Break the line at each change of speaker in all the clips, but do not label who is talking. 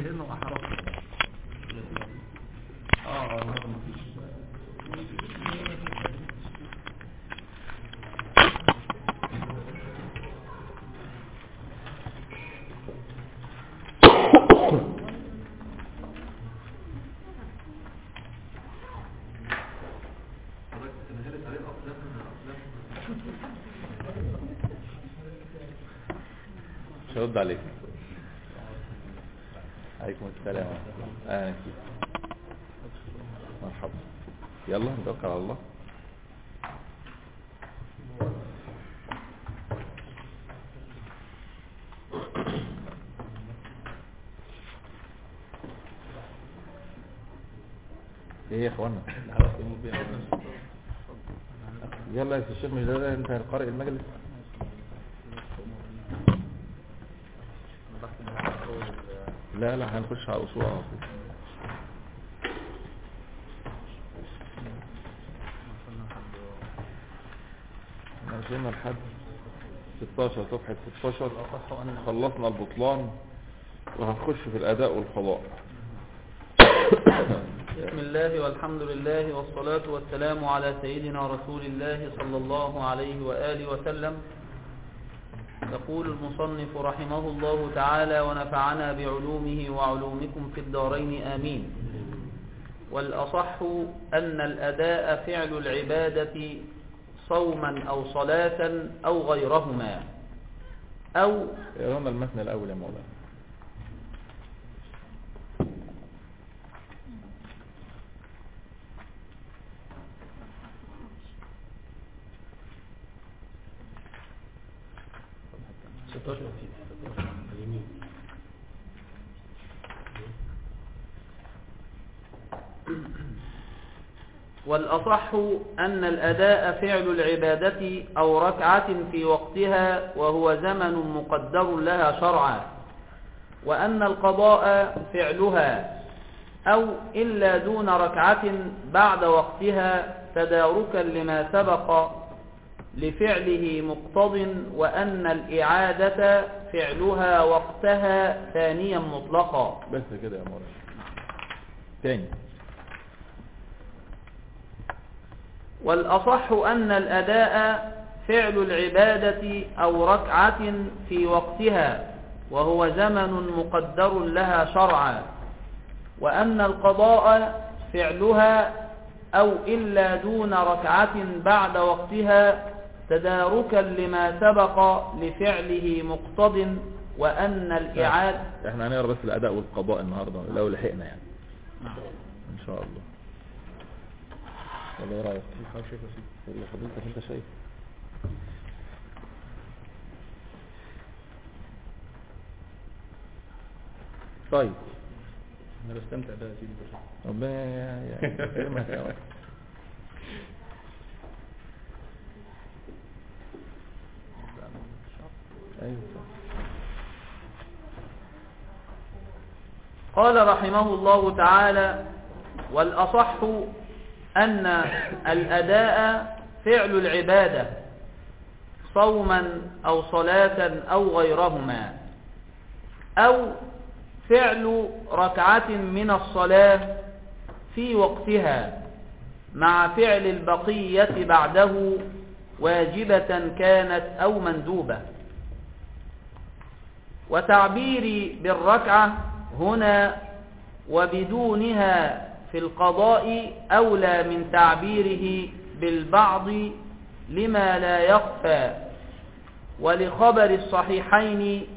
لانه احرف اه اه مفيش
مش هرد عليك عليكم السلام ورحمة الله اهلا فيك مرحبا يلا نتوكل على الله ايه يا اخوانا يلا يا الشيخ مش ده انت قارئ المجلس لا لا هنخش على اصول على طول احنا وصلنا لحد 16 صفحة 16 خلصنا البطلان وهنخش في الاداء والقضاء
بسم الله والحمد لله والصلاة والسلام على سيدنا رسول الله صلى الله عليه وآله وسلم يقول المصنف رحمه الله تعالى ونفعنا بعلومه وعلومكم في الدارين آمين والأصح أن الأداء فعل العبادة صوما أو صلاة أو غيرهما أو
اقرانا المتن الاول يا مولانا
والأصح أن الأداء فعل العبادة أو ركعة في وقتها وهو زمن مقدر لها شرعا وأن القضاء فعلها أو إلا دون ركعة بعد وقتها تداركا لما سبق لفعله مقتض وأن الإعادة فعلها وقتها ثانيا مطلقا
بس كده يا مولانا تاني
والأصح أن الأداء فعل العبادة أو ركعة في وقتها وهو زمن مقدر لها شرعا وأن القضاء فعلها أو إلا دون ركعة بعد وقتها تداركا لما سبق لفعله مقتض وأن الإعادة
احنا هنقرا بس الاداء والقضاء النهارده لو لحقنا يعني ان شاء الله ولا ايه رايك اللي فضلتك انت شايف طيب
انا بستمتع بقى يا سيدي بس.
ربنا ي- ي- يكرمك يا ولد. ايوه صح.
قال رحمه الله تعالى والأصح أن الأداء فعل العبادة صوما أو صلاة أو غيرهما أو فعل ركعة من الصلاة في وقتها مع فعل البقية بعده واجبة كانت أو مندوبة وتعبيري بالركعة هنا وبدونها في القضاء أولى من تعبيره بالبعض لما لا يخفى ولخبر الصحيحين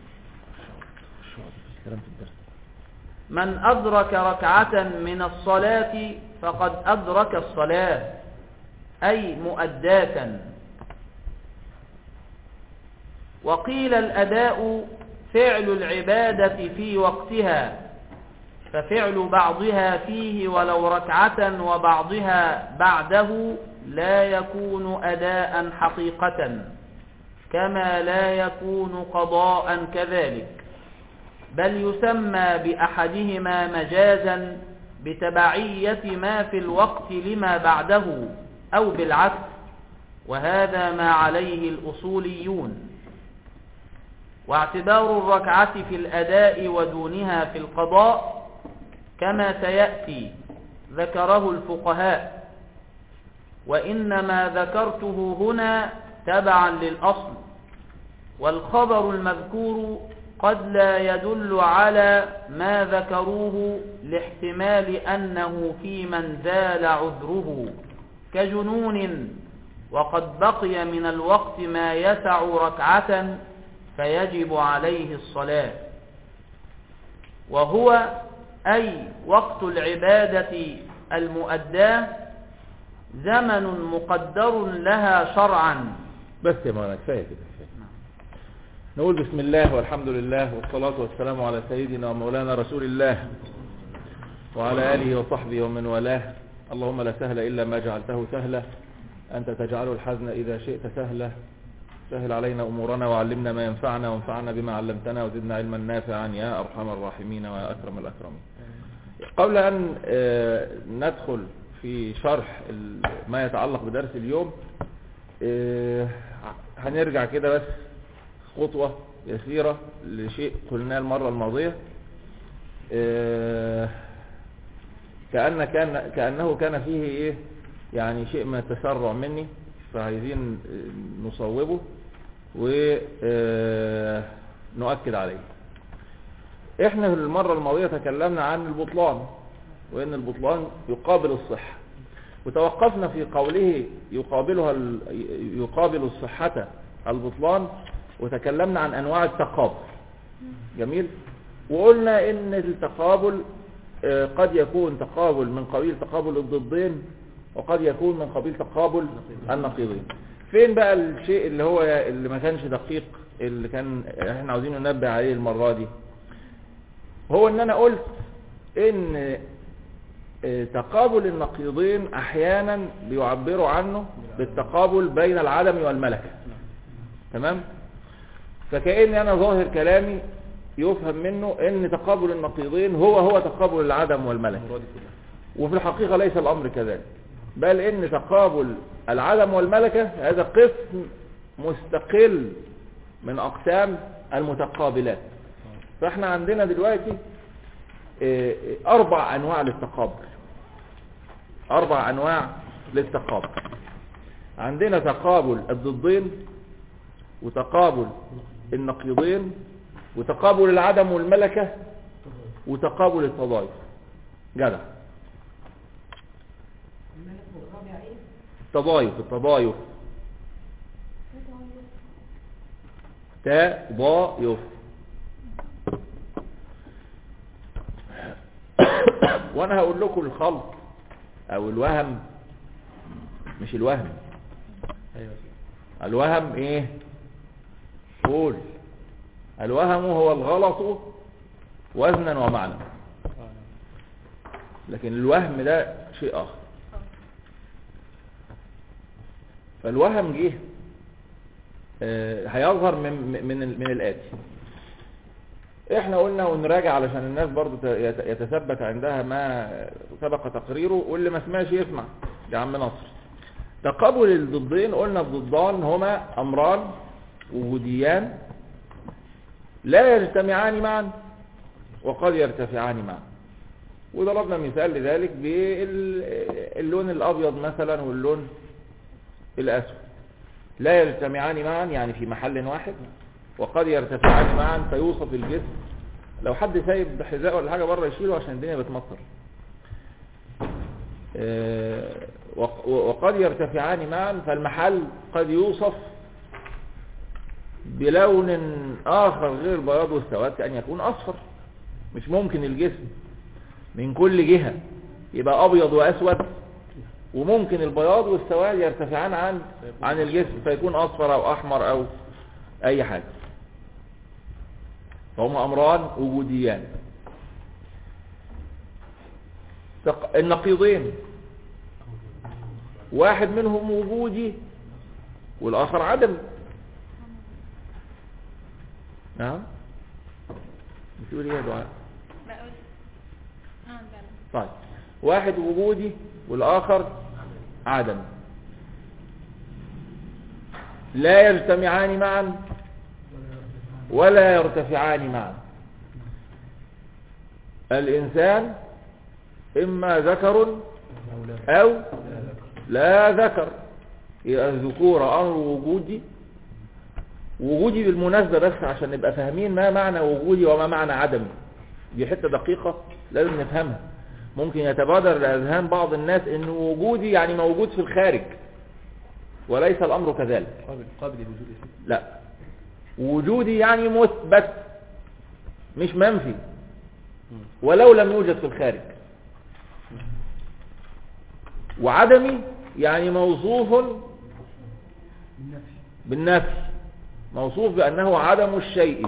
كلام في الدرس
من أدرك ركعة من الصلاة فقد أدرك الصلاة أي مؤداة وقيل الأداء فعل العبادة في وقتها ففعل بعضها فيه ولو ركعة وبعضها بعده لا يكون أداء حقيقة كما لا يكون قضاء كذلك بل يسمى بأحدهما مجازا بتبعية ما في الوقت لما بعده أو بالعكس وهذا ما عليه الأصوليون واعتبار الركعة في الأداء ودونها في القضاء كما سيأتي ذكره الفقهاء وإنما ذكرته هنا تبعا للأصل والخبر المذكور قد لا يدل على ما ذكروه لاحتمال أنه في من زال عذره كجنون وقد بقي من الوقت ما يسع ركعة فيجب عليه الصلاة وهو أي وقت العبادة المؤداة زمن مقدر لها شرعا
بس يا مولانا كفايه كده كفايه نقول بسم الله والحمد لله والصلاة والسلام على سيدنا ومولانا رسول الله وعلى آله وصحبه ومن والاه اللهم لا سهل إلا ما جعلته سهلا أنت تجعل الحزن إذا شئت سهلا سهل علينا أمورنا وعلمنا ما ينفعنا وانفعنا بما علمتنا وزدنا علما نافعا يا أرحم الراحمين ويا أكرم الأكرمين قبل أن آه، ندخل في شرح ال- ما يتعلق بدرس اليوم آه، هنرجع كده بس خطوة يسيرة لشيء قلناه المرة الماضية آه، كأن كان كأنه كان فيه ايه يعني شيء من التسرع مني فعايزين آه، نصوبه ونؤكد عليه احنا في المرة الماضية تكلمنا عن البطلان وان البطلان يقابل الصحة وتوقفنا في قوله يقابلها ال- يقابل الصحة البطلان وتكلمنا عن انواع التقابل جميل وقلنا ان التقابل آه، قد يكون تقابل من قبيل تقابل الضدين وقد يكون من قبيل تقابل النقيضين فين بقى الشيء اللي هو اللي ما كانش دقيق اللي كان احنا عاوزين ننبه عليه المرة دي هو ان انا قلت ان آه، تقابل النقيضين احيانا بيعبروا عنه بالتقابل بين العدم والملكة تمام فكأن انا ظاهر كلامي يفهم منه ان تقابل النقيضين هو هو تقابل العدم والملكة
مرادي كلها
وفي الحقيقة ليس الأمر كذلك بل إن تقابل العدم والملكة هذا قسم مستقل من أقسام المتقابلات فإحنا عندنا دلوقتي آه، أربع أنواع للتقابل أربع أنواع للتقابل عندنا تقابل الضدين وتقابل النقيضين وتقابل العدم والملكة وتقابل التضايف جدع تضايف التضايف تضايف وانا هقول لكم الخلط او الوهم مش الوهم
ايوه يا سيدي.
الوهم ايه قول الوهم هو الغلط وزنا ومعنى
آه، نعم.
لكن الوهم ده شيء اخر فالوهم جه آه، هيظهر من من ال- من الاتي احنا قلنا ونراجع علشان الناس برضو ت- يت- يتثبت عندها ما سبق تقريره واللي ما سمعش يسمع يا عم نصر تقابل الضدين قلنا الضدان هما امران وجوديان لا يجتمعان معا وقد يرتفعان معا وضربنا مثال لذلك باللون الابيض مثلا واللون الاسود لا يجتمعان معا يعني في محل واحد وقد يرتفعان معا فيوصف الجسم لو حد سايب حذاء ولا حاجه بره يشيله عشان الدنيا بتمطر آه، وق- وقد يرتفعان معا فالمحل قد يوصف بلون آخر غير بياض والسواد كأن يكون أصفر مش ممكن الجسم من كل جهة يبقى أبيض وأسود وممكن البياض والسواد يرتفعان عن عن الجسم فيكون أصفر أو أحمر أو أي حاجة فهم أمران وجوديان تق- النقيضين واحد منهم وجودي والآخر عدمي نعم بتقول ايه يا دعاء
بقول اه بقى
طيب واحد وجودي والآخر عدمي لا يجتمعان معا ولا يرتفعان معا الإنسان إما ذكر أو لا ذكر يبقى الذكورة أمر وجودي وجودي بالمناسبة بس عشان نبقى فاهمين ما معنى وجودي وما معنى عدمي دي حتة دقيقة لازم نفهمها ممكن يتبادر لأذهان بعض الناس ان وجودي يعني موجود في الخارج وليس الأمر كذلك
قابل قابل للوجود يا سيدي.
لا وجودي يعني مثبت مش منفي ولو لم يوجد في الخارج وعدمي يعني موصوف بالنفي موصوف بأنه عدم الشيء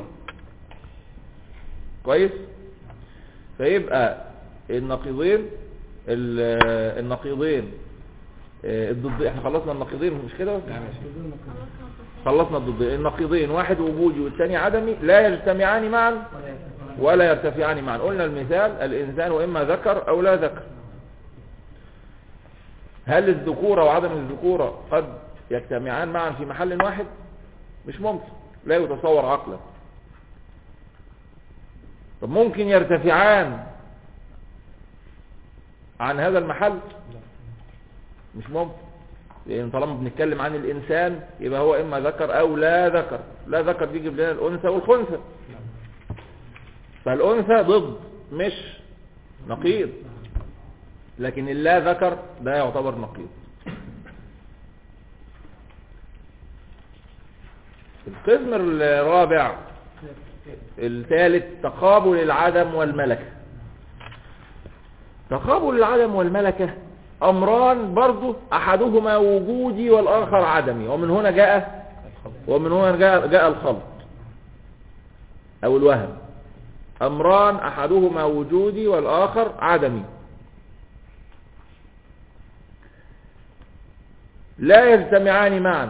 كويس فيبقى النقيضين ال- النقيضين آه، الضد احنا خلصنا النقيضين مش كده خلصنا الضدين النقيضين واحد وجودي والثاني عدمي لا يجتمعان معا ولا يرتفعان معا قلنا المثال الإنسان وإما ذكر أو لا ذكر هل الذكورة وعدم الذكورة قد يجتمعان معا في محل واحد مش ممكن لا يتصور عقلا طب ممكن يرتفعان عن هذا المحل مش ممكن لان طالما بنتكلم عن الانسان يبقى هو اما ذكر او لا ذكر لا ذكر بيجيب لنا الانثى والخنثى فالانثى ضد مش نقيض لكن اللا ذكر ده يعتبر نقيض القسم الرابع الثالث تقابل العدم والملكة تقابل العدم والملكة أمران برضو أحدهما وجودي والآخر عدمي ومن هنا جاء ومن هنا جاء, جاء الخلط أو الوهم أمران أحدهما وجودي والآخر عدمي لا يجتمعان معا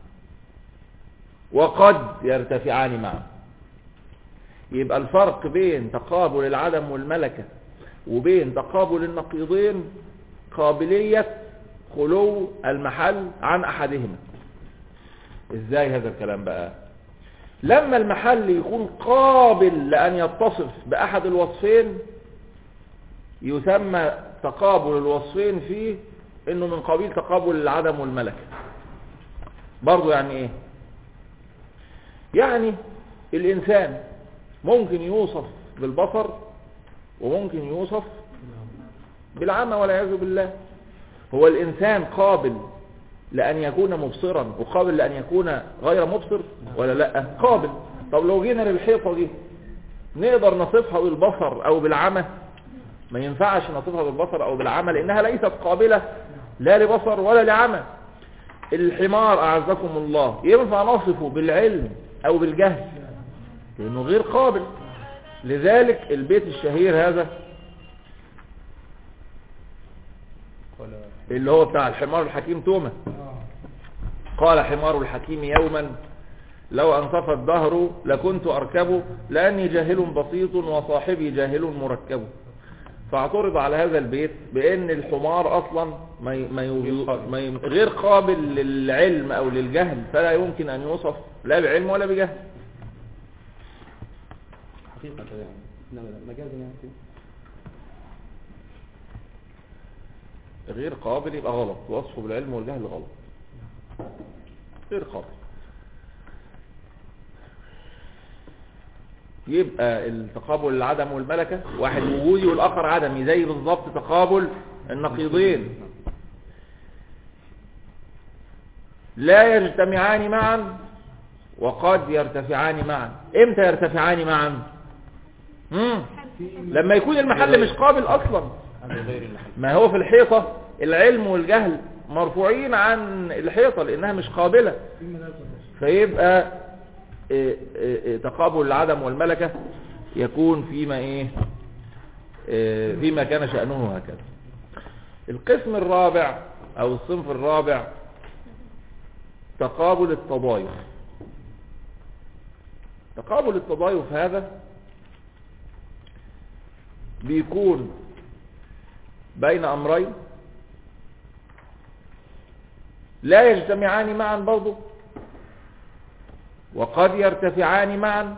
وقد يرتفعان معا يبقى الفرق بين تقابل العدم والملكة وبين تقابل النقيضين قابلية خلو المحل عن أحدهما ازاي هذا الكلام بقى لما المحل يكون قابل لأن يتصف بأحد الوصفين يسمى تقابل الوصفين فيه انه من قبيل تقابل العدم والملكة برضو يعني ايه يعني الانسان ممكن يوصف بالبصر وممكن يوصف بالعمى والعياذ بالله هو الانسان قابل لان يكون مبصرا وقابل لان يكون غير مبصر ولا لا قابل طب لو جينا للحيطة دي نقدر نصفها بالبصر او بالعمى ما ينفعش نصفها بالبصر او بالعمى لانها ليست قابلة لا لبصر ولا لعمى الحمار اعزكم الله ينفع نصفه بالعلم او بالجهل لانه غير قابل لذلك البيت الشهير هذا
قال
اللي هو بتاع الحمار الحكيم تومة قال حمار الحكيم يوما لو انصف الدهر لكنت اركبه لاني جاهل بسيط وصاحبي جاهل مركب فاعترض على هذا البيت بان الحمار اصلا ما ي- ما يوجد- ما ي- غير قابل للعلم او للجهل فلا يمكن ان يوصف لا بعلم ولا بجهل
حقيقة يعني انما لا مجازا يعني كده.
غير قابل يبقى غلط وصفه بالعلم والجهل غلط غير قابل يبقى التقابل العدم والملكة واحد وجودي والآخر عدمي زي بالظبط تقابل النقيضين لا يجتمعان معا وقد يرتفعان معا امتى يرتفعان معا مم. لما يكون المحل مش قابل اصلا
عن غير المحل
ما هو في الحيطة العلم والجهل مرفوعين عن الحيطة لانها مش قابلة فيبقى إيه، إيه، إيه، تقابل العدم والملكة يكون فيما ايه إيه، فيما كان شأنه هكذا القسم الرابع او الصنف الرابع تقابل التضايف تقابل التضايف هذا بيكون بين امرين لا يجتمعان معا برضه وقد يرتفعان معا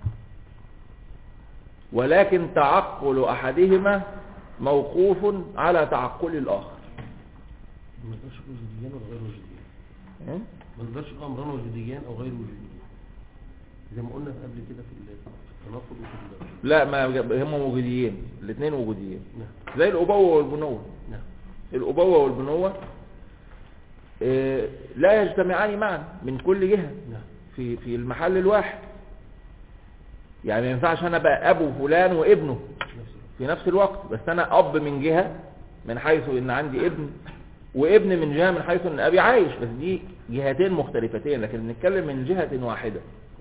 ولكن تعقل أحدهما موقوف على تعقل الآخر
ما نقدرش نقول وجوديان ولا غير وجوديان
م?
ما نقدرش نقول امران وجوديان او غير وجوديان زي ما قلنا قبل كده في التناقض وفي ال-
لا ما هم وجوديين الاثنين وجوديين
نعم
زي الأبوة والبنوة
نعم
الأبوة والبنوة آه، لا يجتمعان معا من كل جهة
نعم
في في المحل الواحد يعني ما ينفعش انا بقى ابو فلان وابنه
نفس الوقت
في نفس الوقت بس انا اب من جهة من حيث ان عندي ابن وابن من جهة من حيث ان ابي عايش بس دي جهتين مختلفتين لكن بنتكلم من جهة واحدة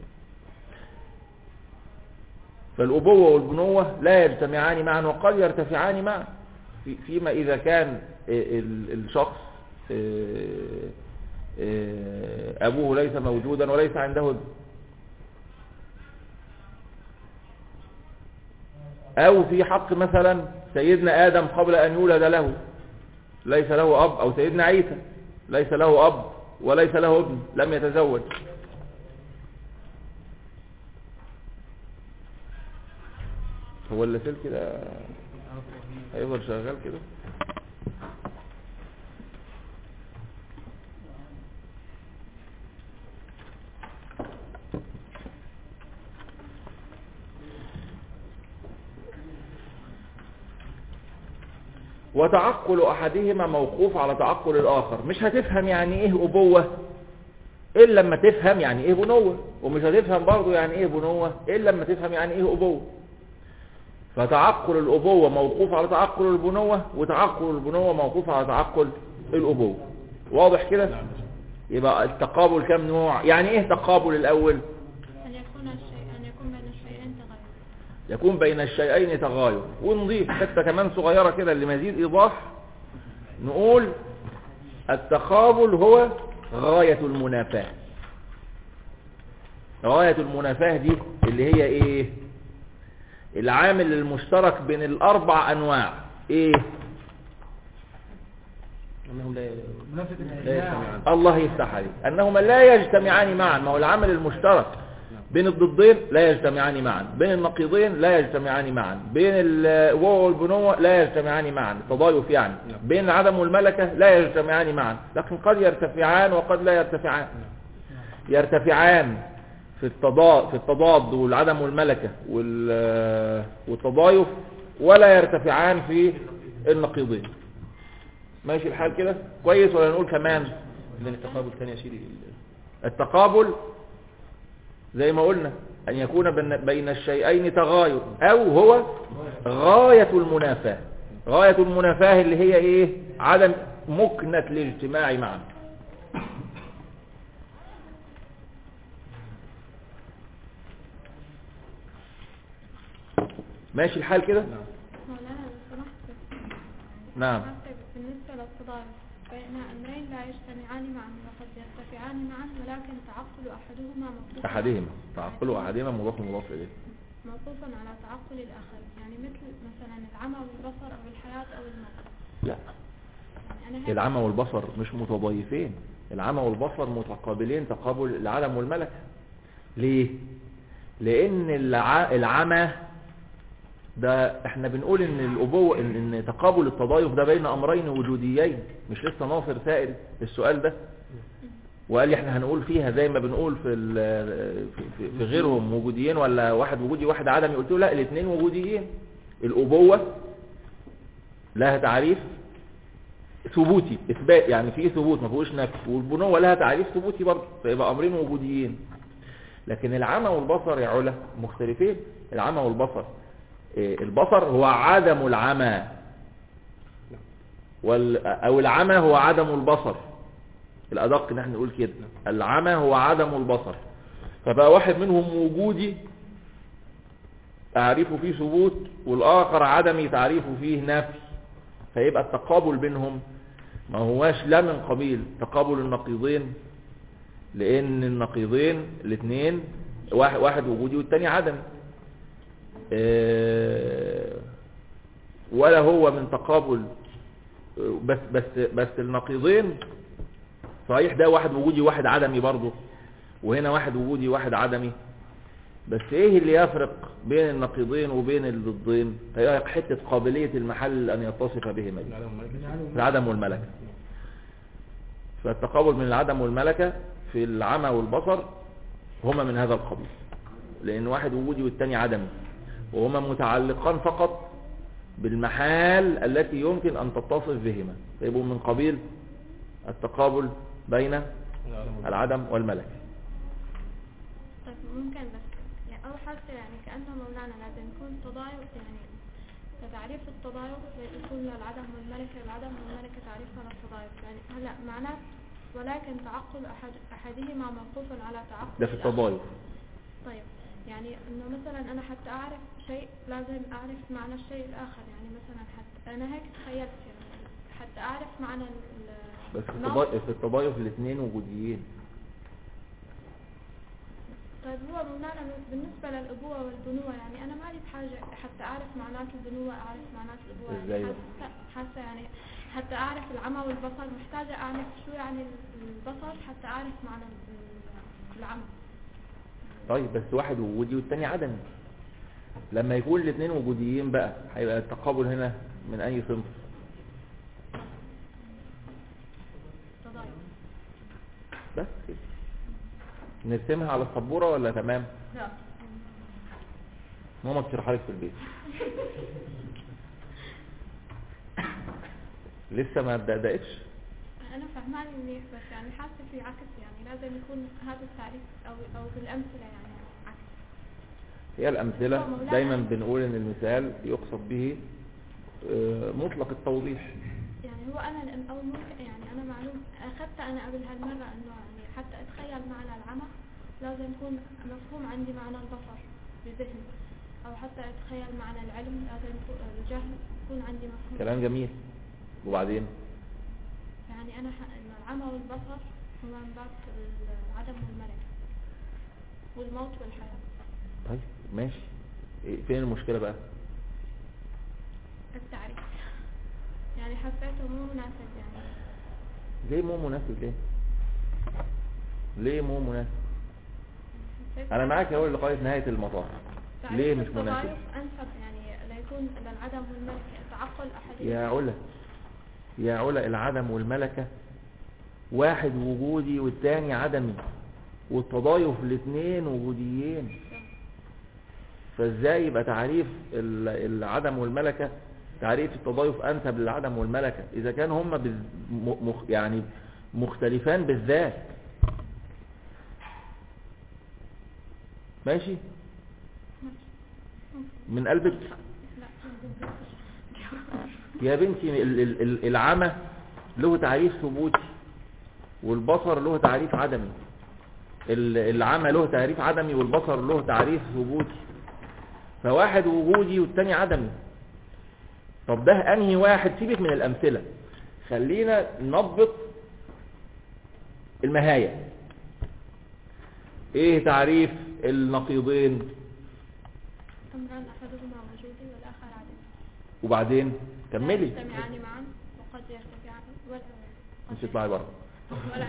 فالأبوة والبنوة لا يجتمعان معا وقد يرتفعان معا في- فيما إذا كان ال- الشخص آه، آه، أبوه ليس موجودا وليس عنده ابن أو في حق مثلا سيدنا آدم قبل أن يولد له ليس له أب أو سيدنا عيسى ليس له أب وليس له ابن لم يتزوج هو اللاسلكي كده هيفضل شغال كده وتعقل احدهما موقوف على تعقل الاخر مش هتفهم يعني ايه ابوه الا لما تفهم يعني ايه بنوه ومش هتفهم برضه يعني ايه بنوه الا لما تفهم يعني ايه ابوه فتعقل الابوه موقوف على تعقل البنوه وتعقل البنوه موقوف على تعقل الابوه واضح كده يبقى التقابل كم نوع يعني ايه تقابل الاول
أن يكون الشيء أن يكون بين الشيئين تغير
يكون بين الشيئين تغاير ونضيف حتة كمان صغيرة كده لمزيد إيضاح نقول التقابل هو غاية المنافاة غاية المنافاة دي اللي هي ايه العامل المشترك بين الأربع أنواع ايه
انهم لا لا يجتمعان
الله يفتح عليك أنهما لا يجتمعان معا ما هو العمل المشترك بين الضدين لا يجتمعان معا بين النقيضين لا يجتمعان معا بين الواو والبنوة لا يجتمعان معا التضايف يعني
نعم.
بين العدم والملكة لا يجتمعان معا لكن قد يرتفعان وقد لا يرتفعان يرتفعان في التضاد في التضاد والعدم والملكة وال- والتضايف ولا يرتفعان في النقيضين ماشي الحال كده كويس ولا نقول كمان
لان التقابل الثاني يشير
التقابل زي ما قلنا أن يكون بين- بين الشيئين تغاير أو هو غاية المنافاة غاية المنافاة اللي هي إيه عدم مكنة الاجتماع معا ماشي الحال كده
مولانا لو سمحت بس
نعم
حتى بالنسبة للتضارب بين أمرين لا يجتمعان معا وقد يرتفعان معا ولكن تعقل أحدهما موقوف
أحدهما تعقل أحدهما مضاف مضاف إليه
موقوفا على تعقل الآخر يعني مثل مثلا العمى والبصر أو الحياة أو الموت
لا
يعني أنا هيك-
العمى والبصر مش متضايفين العمى والبصر متقابلين تقابل العدم والملكة ليه لان الع... العمى ده احنا بنقول ان الابوه ان, إن تقابل التضايف ده بين امرين وجوديين مش لسه ناصر سائل السؤال ده وقال لي احنا هنقول فيها زي ما بنقول في ال- في- في, في غيرهم وجوديين ولا واحد وجودي واحد عدمي قلت له لا الاثنين وجوديين الابوه لها تعريف ثبوتي اثبات يعني في ثبوت ما فيهوش نفي والبنوه لها تعريف ثبوتي برضه فيبقى امرين وجوديين لكن العمى والبصر يا علا مختلفين العمى والبصر إيه، البصر هو عدم العمى وال او العمى هو عدم البصر الادق ان احنا نقول كده العمى هو عدم البصر فبقى واحد منهم وجودي تعريفه فيه ثبوت والاخر عدمي تعريفه فيه نفي فيبقى التقابل بينهم ما هواش لا من قبيل تقابل النقيضين لان النقيضين الاثنين واحد, واحد وجودي والتاني عدمي آه، ولا هو من تقابل آه، بس بس بس النقيضين صحيح ده واحد وجودي واحد عدمي برضه وهنا واحد وجودي واحد عدمي بس ايه اللي يفرق بين النقيضين وبين الضدين هي حتة قابلية المحل ان يتصف بهما دي العدم والملكة فالتقابل من العدم والملكة في العمى والبصر هما من هذا القبيل لان واحد وجودي والتاني عدمي وهما متعلقان فقط بالمحال التي يمكن ان تتصف بهما فيبقوا من قبيل التقابل بين العدم والملكة
طيب ممكن بس يعني أول حاجة يعني كأنه مولانا لازم يكون تضايق يعني تعريف التضايق يكون للعدم والملكة العدم والملكة تعريفها للتضايق يعني هلا معناه ولكن تعقل أحد أحدهما موقوف على تعقل
ده في
الآخر.
التضايق
طيب يعني انه مثلا انا حتى اعرف شيء لازم اعرف معنى الشيء الاخر يعني مثلا حتى انا هيك تخيلت يعني حتى اعرف معنى ال-
بس في
النوع.
التضايق في التضايق الاثنين وجوديين
طيب هو مولانا بالنسبة للأبوة والبنوة يعني أنا مالي بحاجة حتى أعرف معنات البنوة أعرف معنات الأبوة
إزاي
يعني
بقى؟
حاسة- حاسة يعني حتى أعرف العمى والبصر محتاجة أعرف شو يعني البصر حتى أعرف معنى ال- العمى
طيب بس واحد وجودي والتاني عدمي لما يكون الاثنين وجوديين بقى هيبقى التقابل هنا من اي صنف
تضايق
بس كده نرسمها على السبورة ولا تمام
لا
ماما تشرحها لك في البيت لسه ما بدأتش
أنا فهماني منيح بس يعني حاسة في عكس يعني لازم يكون هذا التعريف أو أو بالأمثلة يعني عكس
هي
هو
الأمثلة
مولانا-
دايما بنقول ان المثال يقصد به آه، مطلق التوضيح
يعني هو أنا لأن أو ممكن يعني أنا معلوم أخذت أنا قبل هالمرة إنه يعني حتى أتخيل معنى العمى لازم يكون مفهوم عندي معنى البصر بذهني أو حتى أتخيل معنى العلم لازم يكون الجهل يكون عندي مفهوم
كلام جميل وبعدين
يعني أنا ح- إنه العمى والبصر هما من باب العدم والملكة والموت والحياة
طيب ماشي إيه، فين المشكلة بقى
التعريف يعني حسيته مو مناسب يعني
ليه مو مناسب ليه ليه مو مناسب
حسيت
انا معاك اهو لغايه نهايه المطاف
تعريف
ليه مش
التضايق
مناسب
أنسب يعني ليكون للعدم والملكة تعقل أحد
يا علا يا علا العدم والملكه واحد وجودي والتاني عدمي والتضايف الاثنين وجوديين فازاي يبقى تعريف ال- العدم والملكه تعريف التضايف انسب للعدم والملكه اذا كان هما بال- م- مخ- يعني مختلفان بالذات ماشي من قلبك
لا
يا بنتي ال- ال- ال- العمى له تعريف ثبوتي والبصر له تعريف عدمي ال- العمى له تعريف عدمي والبصر له تعريف ثبوتي فواحد وجودي والتاني عدمي طب ده انهي واحد سيبك من الامثله خلينا نضبط المهاية ايه تعريف النقيضين
أمران أحدهما وجودي والآخر عدمي
وبعدين
لا
كملي
يجتمعان معا وقد يرتفعان ولا
مش تطلعي بره
ولا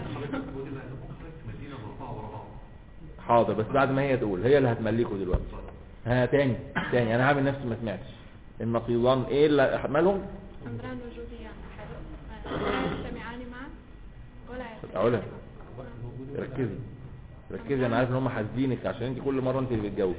حاضر بس بعد ما هي تقول هي اللي هتملكوا دلوقتي ها تاني تاني انا هعمل نفسي ما سمعتش النقيضان ايه اللي احملهم
أمران وجوديان أحد لا يجتمعان معا ولا يرتفعان
علا ركزي ركزي انا عارف ان هم حاسدينك عشان انت كل مره انت اللي بتجاوبي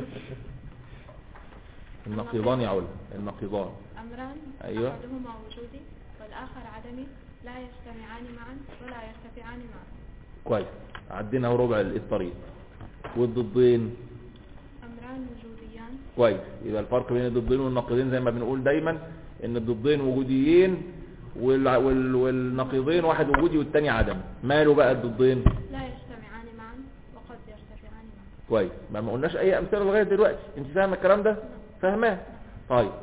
النقيضان يا علا النقيضان
أمران
أيوة.
أحدهما وجودي والآخر عدمي لا يجتمعان معا ولا يرتفعان معا
كويس عدينا اهو ربع الطريق والضدين
أمران وجوديان
كويس يبقى الفرق بين الضدين والنقيضين زي ما بنقول دايما ان الضدين وجوديين وال... وال... والنقيضين واحد وجودي والتاني عدم ماله بقى الضدين
لا يجتمعان معا وقد يرتفعان معا
كويس ما ما قلناش اي امثله لغايه دلوقتي انت فاهمه الكلام ده فاهماه طيب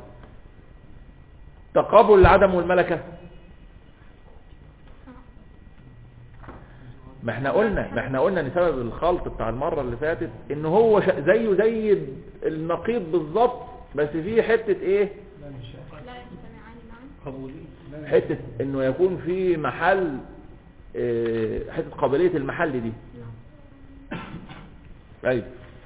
تقابل العدم والملكه ما احنا قلنا ما احنا قلنا ان سبب الخلط بتاع المره اللي فاتت ان هو ش- زيه زي النقيض بالظبط بس فيه حته ايه
لا يجتمعان معا
حته انه يكون في محل اه، حته قابليه المحل دي ايوه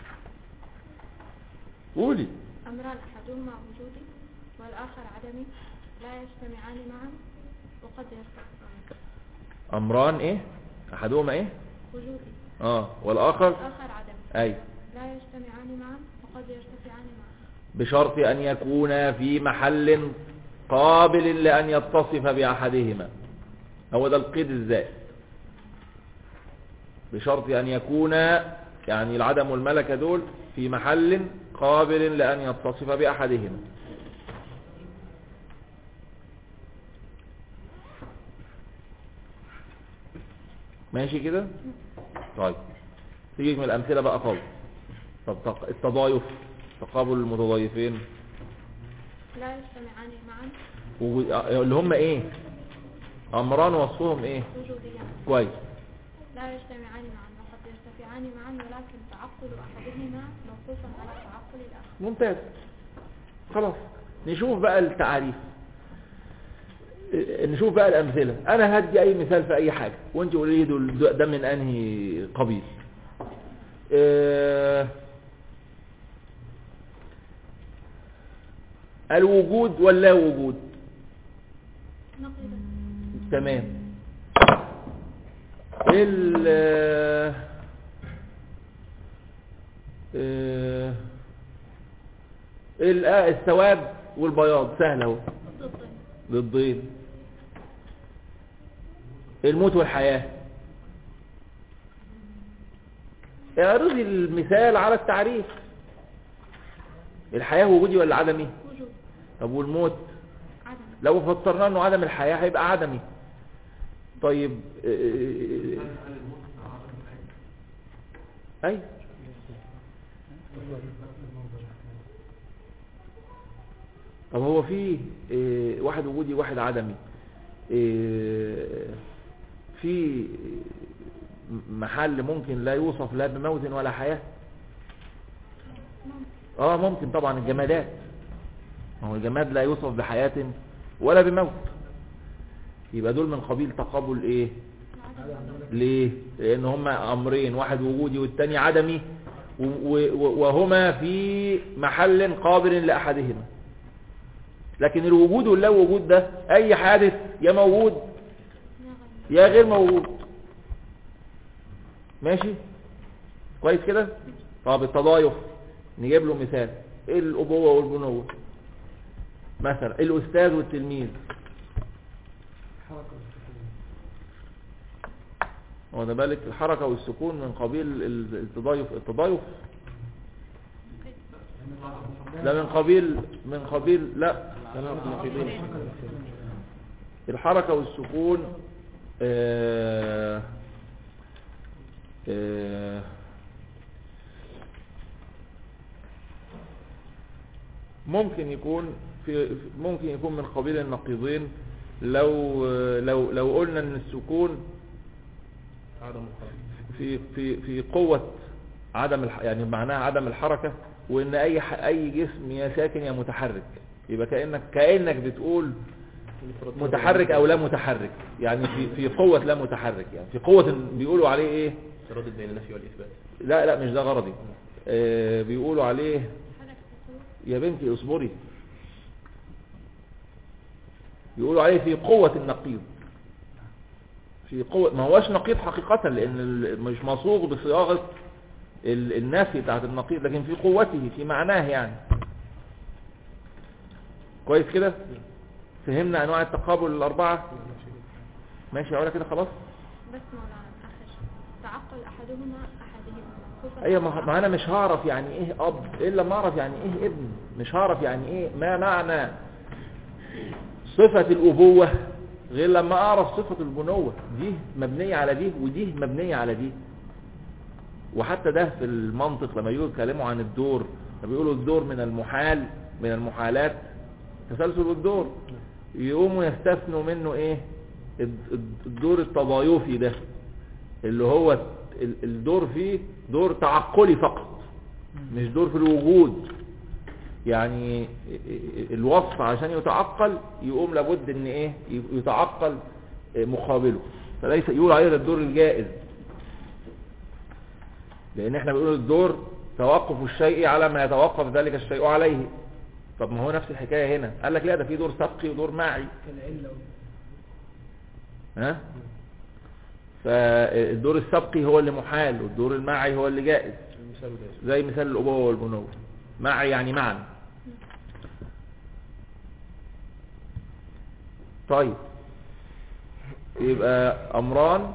قولي
أمران أحدهما وجودي والآخر عدمي لا يجتمعان معا وقد يرتفعان
امران ايه احدهما ايه
وجودي
اه والاخر
والآخر عدمي
ايوه
لا يجتمعان معا وقد يرتفعان معا
بشرط أن يكونا في محل قابل لأن يتصف بأحدهما هو ده القيد الزائد بشرط أن يكونا يعني العدم والملكة دول في محل قابل لأن يتصف بأحدهما ماشي كده طيب تيجي من الأمثلة بقى خالص طب تق- التضايف تقابل المتضايفين
لا يجتمعان معا
وجود- آه، اللي هم ايه امران وصفهم ايه
وجوديان
كويس
لا يجتمعان معا وقد يرتفعان معا ولكن تعقل أحدهما موقوفا على تعقل الآخر
ممتاز خلاص نشوف بقى التعاريف اه، نشوف بقى الامثله انا هدي اي مثال في اي حاجه وانت قولي لي دول ده ده من انهي قبيل اه، الوجود واللا وجود
نقيضا
تمام ال آه، ال- آه، السواد والبياض سهل اهو
ضدين
ضدين الموت والحياة اعرضي المثال على التعريف الحياة وجودي ولا عدمي
وجود
طب والموت
عدم
لو فسرنا انه عدم الحياة هيبقى عدمي طيب آه، اي طب هو في آه، واحد وجودي واحد عدمي آه، في محل ممكن لا يوصف لا بموت ولا حياة اه ممكن طبعا الجمادات ما هو الجماد لا يوصف بحياة ولا بموت يبقى دول من قبيل تقابل ايه ليه لان هما امرين واحد وجودي والتاني عدمي و- و- وهما في محل قابل لاحدهما لكن الوجود واللا وجود ده اي حادث يا موجود يا غير موجود ماشي كويس كده طب التضايف نجيب له مثال ايه الابوه والبنوه مثلا الاستاذ والتلميذ هو ده بالك الحركة والسكون من قبيل ال- التضايف التضايف لا من قبيل من قبيل لا الحركة والسكون آه آه ممكن يكون في ممكن يكون من قبيل النقيضين لو لو لو قلنا ان السكون
عدم الحركة
في في في قوة عدم الح... يعني معناها عدم الحركة وان اي ح... اي جسم يا ساكن يا متحرك يبقى كأنك كأنك بتقول متحرك او لا متحرك يعني في في قوة لا متحرك يعني في قوة بيقولوا عليه ايه
تردد بين النفي والإثبات
لا لا مش ده غرضي آه بيقولوا عليه
حركة الصوت
يا بنتي اصبري يقولوا عليه في قوة النقيض في قوة ما هوش نقيض حقيقة لأن ال- مش مصوغ بصياغة ال- النفي بتاعت النقيض لكن في قوته في معناه يعني كويس كده فهمنا أنواع التقابل الأربعة ماشي أقولها كده خلاص
بس مولانا آخر شيء تعقل أحدهما أحدهما خصوصاً
ايوه ما ما انا مش هعرف يعني ايه اب الا ما اعرف يعني ايه ابن مش هعرف يعني ايه ما معنى صفة الابوة غير لما اعرف صفة البنوة دي مبنية على دي ودي مبنية على دي وحتى ده في المنطق لما يقولوا يتكلموا عن الدور لما بيقولوا الدور من المحال من المحالات تسلسل الدور يقوموا يستثنوا منه ايه الد- الدور التضايفي ده اللي هو ال- الدور فيه دور تعقلي فقط مش دور في الوجود يعني الوصف عشان يتعقل يقوم لابد ان ايه يتعقل مقابله فليس يقول عليه ده الدور الجائز لان احنا بنقول الدور توقف الشيء على ما يتوقف ذلك الشيء عليه طب ما هو نفس الحكاية هنا قال لك لا ده في دور سبقي ودور معي
كالعلة
ها فالدور السبقي هو اللي محال والدور المعي هو اللي جائز
المثال ده
زي مثال الأبوة والبنوة معي يعني معا طيب يبقى أمران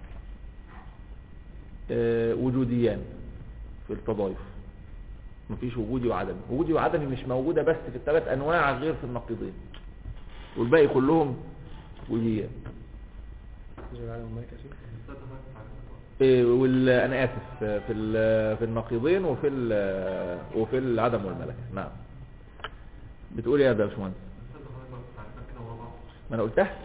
آه، وجوديان في التضايف مفيش وجودي وعدمي وجودي وعدمي مش موجودة بس في الثلاث أنواع غير في النقيضين والباقي كلهم وجوديان
زي العالم والملك يا شيخ
إيه، وال انا اسف في ال- في النقيضين وفي ال- وفي العدم والملكه نعم بتقول ايه يا باشمهندس ما انا قلتها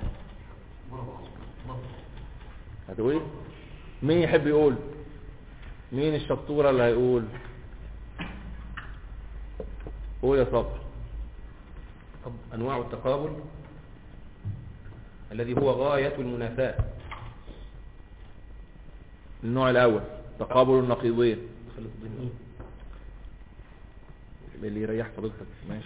هتقول ايه مين يحب يقول مين الشطوره اللي هيقول قول يا صبر
طب أنواع التقابل الذي هو غاية المنافاة
النوع الاول تقابل النقيضين
خلط ضمن
اللي يريح فضيلتك ماشي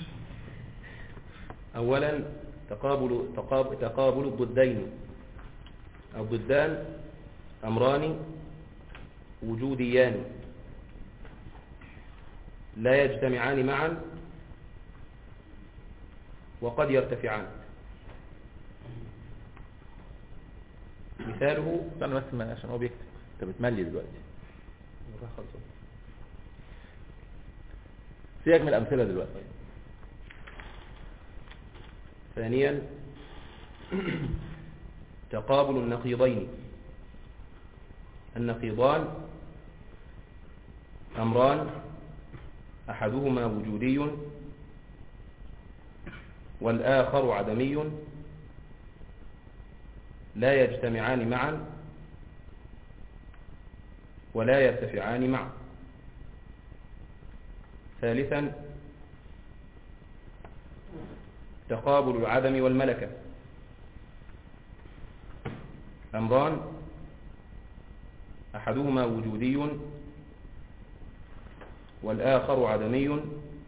أولا تقابل تقاب- تقابل الضدين الضدان أمران وجوديان لا يجتمعان معا وقد يرتفعان مثاله
استنى بس ما- عشان هو بيكتب انت بتملي دلوقتي سيبك من الامثله دلوقتي
ثانيا تقابل النقيضين النقيضان أمران أحدهما وجودي والآخر عدمي لا يجتمعان معا ولا يرتفعان معا ثالثا تقابل العدم والملكة أمران أحدهما وجودي والآخر عدمي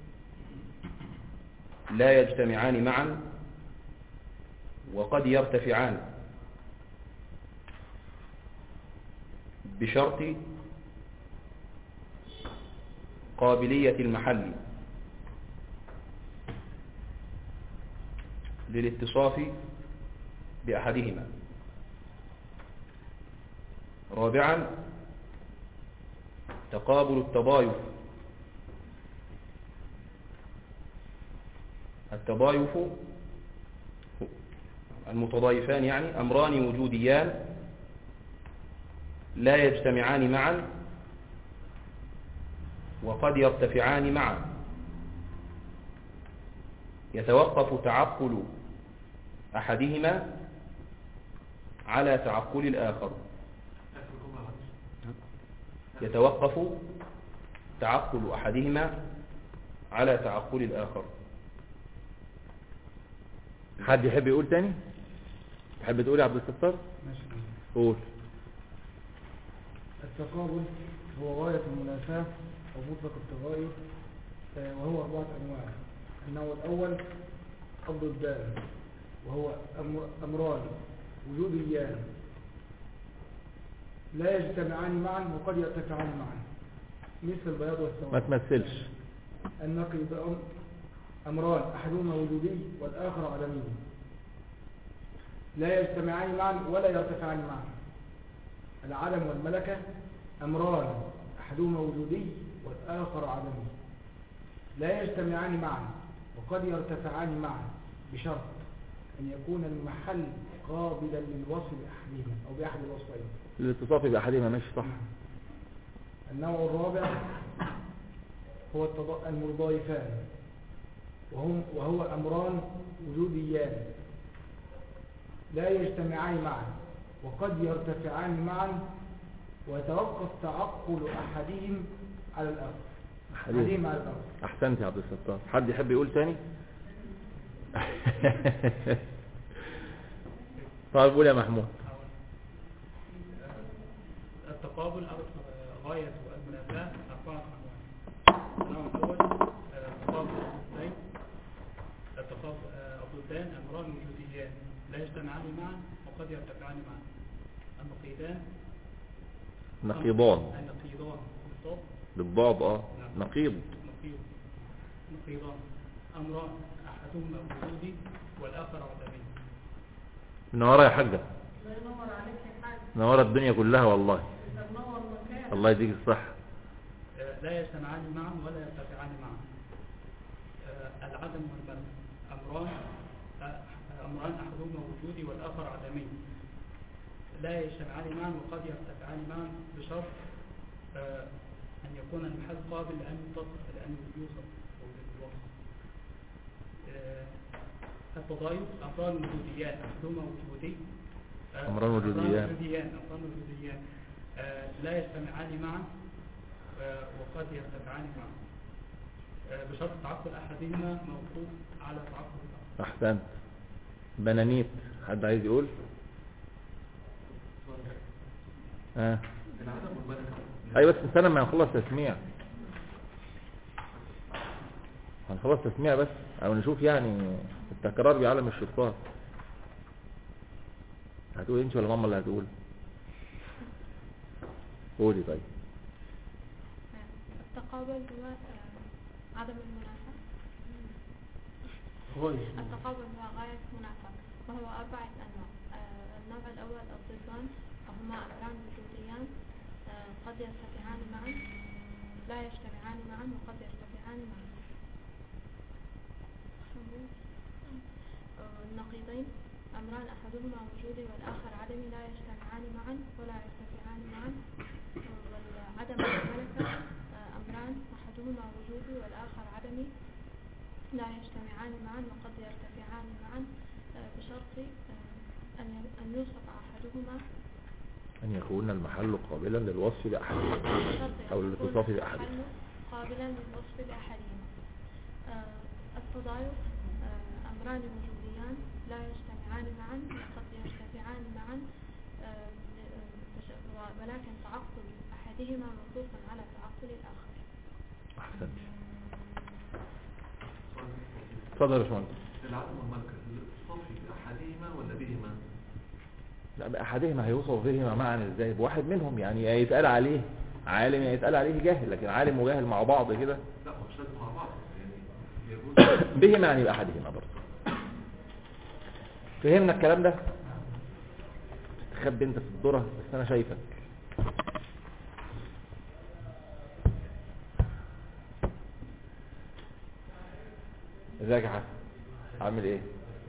لا يجتمعان معا وقد يرتفعان بشرط قابلية المحل للاتصاف بأحدهما رابعا تقابل التضايف التضايف المتضايفان يعني أمران وجوديان لا يجتمعان معا وقد يرتفعان معا يتوقف تعقل أحدهما على تعقل الآخر يتوقف تعقل أحدهما على تعقل الآخر
حد يحب يقول تاني تحب تقول يا عبد الستار
ماشي
قول
التقابل هو غاية المنافاة أو مطلق التغاير آه، وهو أربعة أنواع النوع الأول الضدان وهو أمر- أمران وجوديان لا يجتمعان معا وقد يرتفعان معا مثل البياض
ما
والسواد
تمثلش
النقيضان أمران أحدهما وجودي والآخر عدمي لا يجتمعان معا ولا يرتفعان معا العدم والملكة أمران أحدهما وجودي والآخر عدمي لا يجتمعان معا وقد يرتفعان معا بشرط أن يكون المحل قابلا للوصف بأحدهما أو بأحد الوصفين
الاتصاف بأحدهما ماشي صح
النوع الرابع هو التض- المتضايفان وهم وهو أمران وجوديان لا يجتمعان معا وقد يرتفعان معا ويتوقف تعقل أحدهم على الآخر
أحدهم.
أحدهم على الآخر
احسنت يا عبد الستار حد يحب يقول تاني طيب قول يا محمود
التقابل غاية ضدان أمران وجوديان لا يجتمعان معا وقد يرتفعان معا النقيضان
نقيضان
النقيضان بالضبط
بالضاد اه نقيض
نقيض نقيضان أمران أحدهما وجودي والآخر عدمي
منورة يا حاجة منورة الدنيا كلها والله الله يديك الصحة
آه، لا يجتمعان معا ولا يرتفعان معا آه، العدم والملك أمران آه، أمران أحدهما وجودي والآخر عدمي لا يجتمعان معا وقد يرتفعان معا بشرط آه، أن يكون المحل قابل لأن يتصف لأن يوصف أو للوصف آه، التضايق أمران وجوديان أحدهما وجودي آه،
أمران وجوديان.
وجوديان أمران وجوديان آه، لا يجتمعان معا آه، وقد يرتفعان معا آه، بشرط تعقل أحدهما موقوف على تعقل الآخر
احسنت بنانيت حد عايز يقول ها
العدم والملكة
ايوه بس استنى ما نخلص تسميع هنخلص تسميع بس او نشوف يعني التكرار بيعلم الشطار هتقول انت ولا ماما اللي هتقول قولي طيب
التقابل هو آه، عدم المنافاة
كويس
التقابل هو غاية منافاة وهو أربعة أنواع آه، النوع الأول الضدان وهما أمران وجوديان آه، قد يرتفعان معا لا يجتمعان معا وقد يرتفعان معا آه، النقيضين أمران أحدهما وجودي والآخر عدمي لا يجتمعان معا ولا يرتفعان معا آه، والعدم والملكة آه، أمران أحدهما وجودي والآخر عدمي لا يجتمعان معا وقد يرتفعان معا آه، بشرط آه، أن ي- أن يوصف أحدهما
ان يكون المحل قابلا للوصف باحدهما
بشرط أن
او
يكون
للاتصاف باحدهما
المحل قابلا للوصف بأحدهما آه، التضايق آه، أمران وجوديان لا يجتمعان معا وقد يرتفعان معا آه، ل- آه، بش- و- ولكن تعقل أحدهما موقوف على تعقل الآخر
احسنت اتفضل يا باشمهندس
العدم والملكة الصافي بأحدهما ولا بهما
لا بأحدهما هيوصف بهما معا ازاي بواحد منهم يعني يا يتقال عليه عالم يا يتقال عليه جاهل لكن عالم وجاهل مع بعض كده
لا هو مش لازم مع بعض يعني يجوز
بهما يعني بأحدهما برضه فهمنا الكلام ده تخبي انت في الذرة بس انا شايفك ازيك يا حسن عامل ايه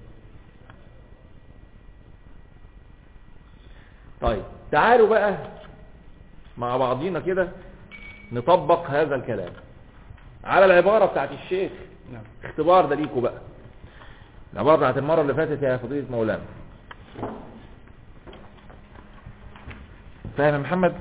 طيب تعالوا بقى مع بعضينا كده نطبق هذا الكلام على العبارة بتاعت الشيخ
نعم
اختبار ده ليكوا بقى العبارة بتاعت المرة اللي فاتت يا فضيلة مولانا فاهم يا محمد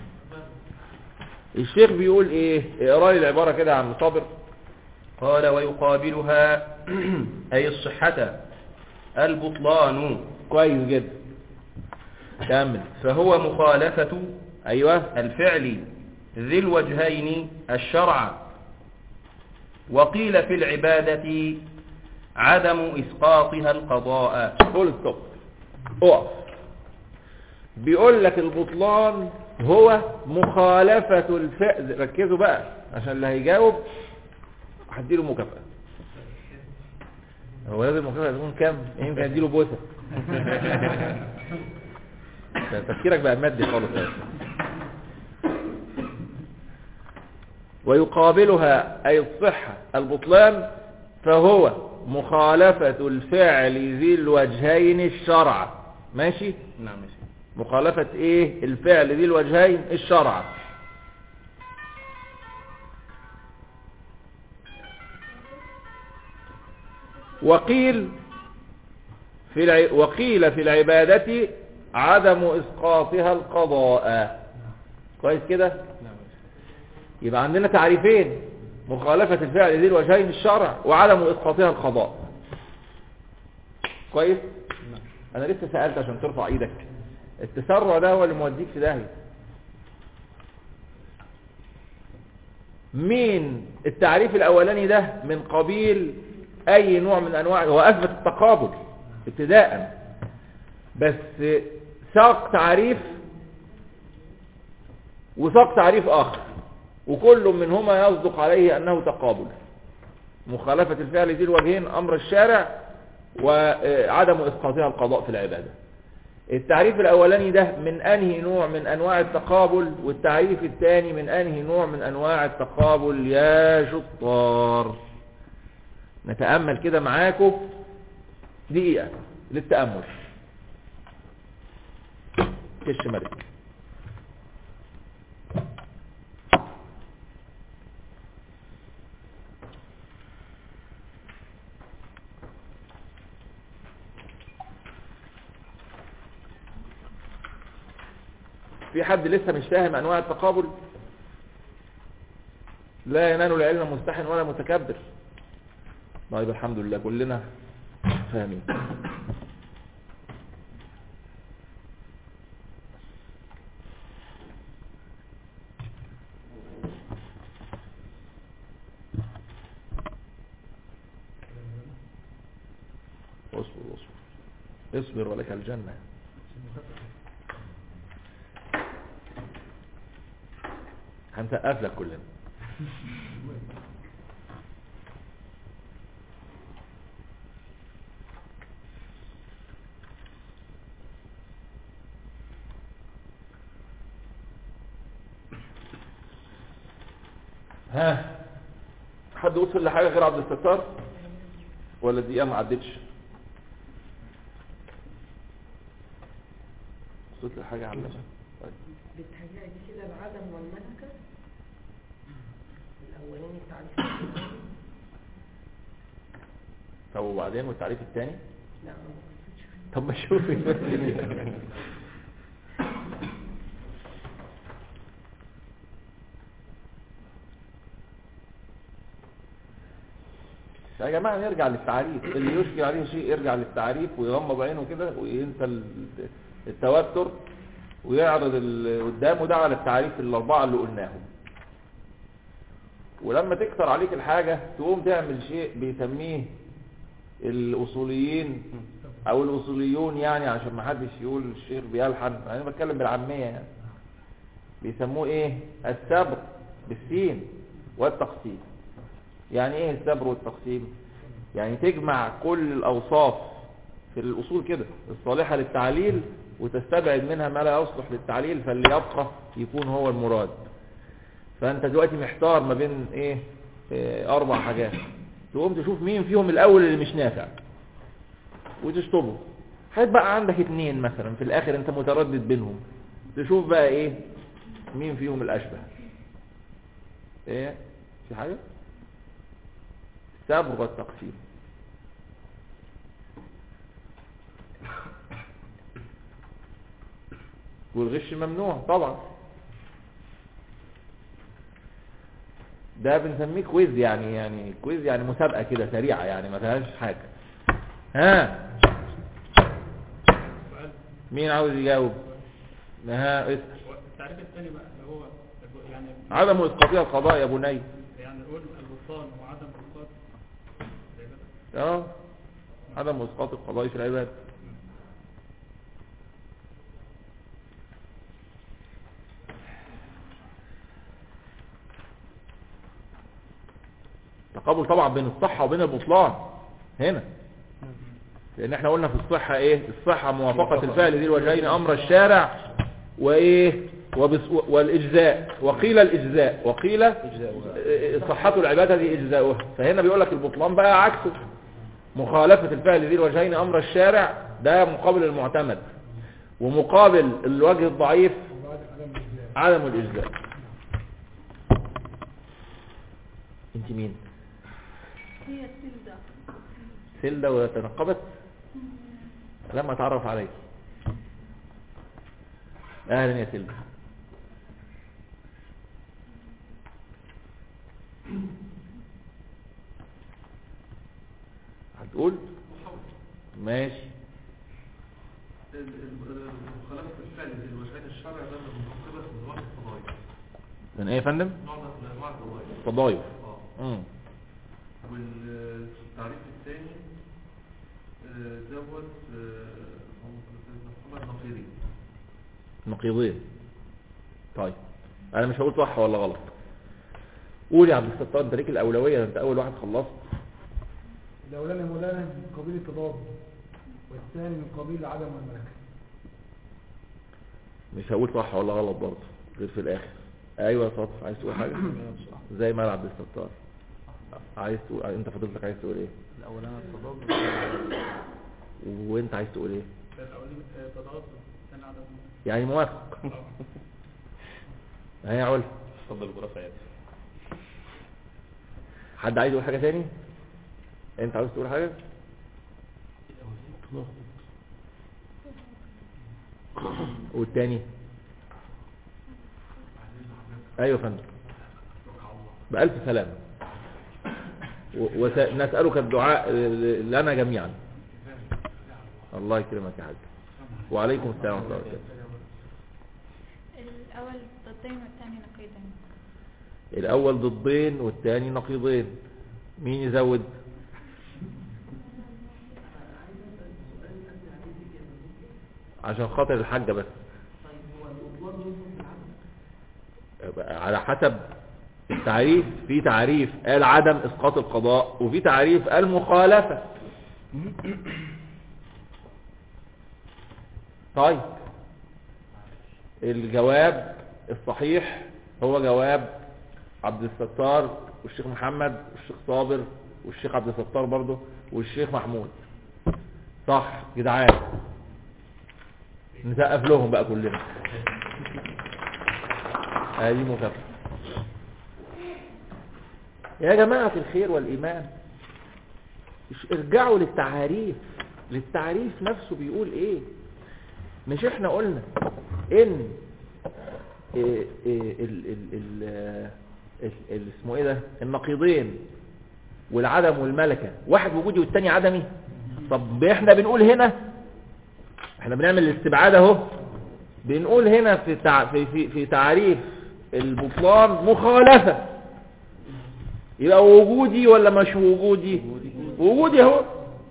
الشيخ بيقول ايه اقرا لي العبارة كده يا عم صابر
قال ويقابلها أي الصحة البطلان
كويس جدا كمل
فهو مخالفة
ايوه
الفعل ذي الوجهين الشرع وقيل في العبادة عدم إسقاطها القضاء
فول ستوب اقف بيقول لك البطلان هو مخالفة الفعل ركزوا بقى عشان اللي هيجاوب هديله مكافأة هو لازم المكافأة تكون كام؟ يمكن اديله بوسة ده تفكيرك بقى مادي خالص يا أخي. ويقابلها أي الصحة البطلان فهو مخالفة الفعل ذي الوجهين الشرع ماشي
نعم يا سيدي.
مخالفة ايه الفعل ذي الوجهين الشرع وقيل في الع... وقيل في العبادة عدم اسقاطها القضاء كويس كده
نعم يا سيدي.
يبقى عندنا تعريفين مخالفة الفعل ذي الوجهين الشرع وعدم اسقاطها القضاء كويس
نعم.
انا لسه سألت عشان ترفع ايدك التسرع ده هو اللي موديك في داهية مين التعريف الاولاني ده من قبيل اي نوع من انواع هو اثبت التقابل ابتداء بس ساق تعريف وساق تعريف اخر وكل منهما يصدق عليه انه تقابل مخالفة الفعل ذي الوجهين امر الشارع وعدم اسقاطها القضاء في العبادة التعريف الاولاني ده من انهي نوع من انواع التقابل والتعريف الثاني من انهي نوع من انواع التقابل يا شطار نتأمل كده معاكم دقيقة للتأمل كش ملك في حد لسه مش فاهم انواع التقابل لا ينال العلم مستحن ولا متكبر طيب الحمد لله كلنا فاهمين اصبر اصبر اصبر ولك الجنة هنسقف لك كلنا ها حد وصل لحاجة غير عبد الستار ولا دقيقة ما عدتش وصلت لحاجة علمها طيب.
بتهيألي كده العدم والملكة الأولاني تعريف الأولاني.
طب وبعدين والتعريف الثاني
لا ما بصيتش فيه.
طب ما شوفي يا جماعة نرجع للتعريف اللي يشكل عليه شيء يرجع للتعريف ويغمض عينه كده وينسى ال- التوتر ويعرض اللي قدامه ده على التعريف الأربعة اللي قلناهم ولما تكثر عليك الحاجة تقوم تعمل شيء بيسميه الأصوليين أو الأصوليون يعني عشان ما حدش يقول الشيخ بيلحن أنا بتكلم بالعامية يعني بيسموه إيه السبر بالسين والتقسيم يعني إيه السبر والتقسيم يعني تجمع كل الأوصاف في الأصول كده الصالحة للتعليل وتستبعد منها ما لا يصلح للتعليل فاللي يبقى يكون هو المراد فانت دلوقتي محتار ما بين ايه, إيه اربع حاجات تقوم تشوف مين فيهم الاول اللي مش نافع وتشطبه هيبقى عندك اتنين مثلا في الاخر انت متردد بينهم تشوف بقى ايه مين فيهم الاشبه ايه في حاجة السبر والتقسيم والغش ممنوع طبعا ده بنسميه كويز يعني يعني كويز يعني مسابقة كده سريعة يعني ما فيهاش حاجة ها
سؤال
مين عاوز يجاوب ها اسأل
هو التعريف الثاني بقى اللي هو يعني
عدم اسقاطها القضاء يا بني
يعني نقول البطلان وعدم اسقاط العبادة.
اه عدم اسقاط القضاء في العباد تقابل طبعا بين الصحة وبين البطلان هنا لان احنا قلنا في الصحة ايه الصحة موافقة الفعل ذي الوجهين امر الشارع وايه وبس والاجزاء وقيل الاجزاء وقيل إيه، صحة العبادة دي اجزاؤها فهنا بيقول لك البطلان بقى عكسه مخالفة الفعل ذي الوجهين امر الشارع ده مقابل المعتمد ومقابل الوجه الضعيف
وبعد عدم الإجزاء.
عدم الاجزاء انت مين
هي السلدة
سلدة وتنقبت لما اتعرف عليك اهلا يا سلدة هتقول ماشي
مخالفة الفعل للوجهات الشرع ده من مقابلة من انواع الفضائل
من ايه يا فندم
نوع من انواع الفضائل
تضايف
اه
امم
والتعريف الثاني
الثاني آه، دوت آه، هم نقيضين نقيضين طيب انا مش هقول صح ولا غلط قول يا عبد الستار انت ليك الاولويه انت اول واحد خلصت
الاولاني مولانا من قبيل التضاد والثاني من قبيل عدم الملكه
مش هقول صح ولا غلط برضه غير في الاخر ايوه يا صدف عايز تقول حاجه زي ما عبد الستار عايز تقول انت فضلتك عايز تقول ايه
الأولاني التضاد
وانت عايز تقول ايه
الأولاني تضاد والثاني عدم الملكة.
يعني موافق هي علا
اتفضل برافو يا
حد عايز يقول حاجه تاني انت عاوز تقول حاجه والتاني ايوه يا فندم بألف سلامة و- ونسألك الدعاء لنا جميعا الله يكرمك يا حاج وعليكم السلام ورحمة الله وبركاته
الأول ضدين والثاني نقيضين
الأول ضدين والتاني نقيضين مين يزود عشان خاطر الحاجة بس على حسب التعريف في تعريف قال عدم اسقاط القضاء وفي تعريف قال مخالفة طيب الجواب الصحيح هو جواب عبد الستار والشيخ محمد والشيخ صابر والشيخ عبد الستار برضه والشيخ محمود صح جدعان نسقف لهم بقى كلنا هذه مكافأة يا جماعة الخير والإيمان مش- ارجعوا للتعاريف للتعريف نفسه بيقول ايه مش احنا قلنا ان إيه إيه ال ال ال ال ال اسمه ايه ده النقيضين والعدم والملكة واحد وجودي والتاني عدمي طب احنا بنقول هنا احنا بنعمل الاستبعاد اهو بنقول هنا في تع... في في, في تعريف البطلان مخالفة يبقى وجودي ولا مش وجودي وجودي اهو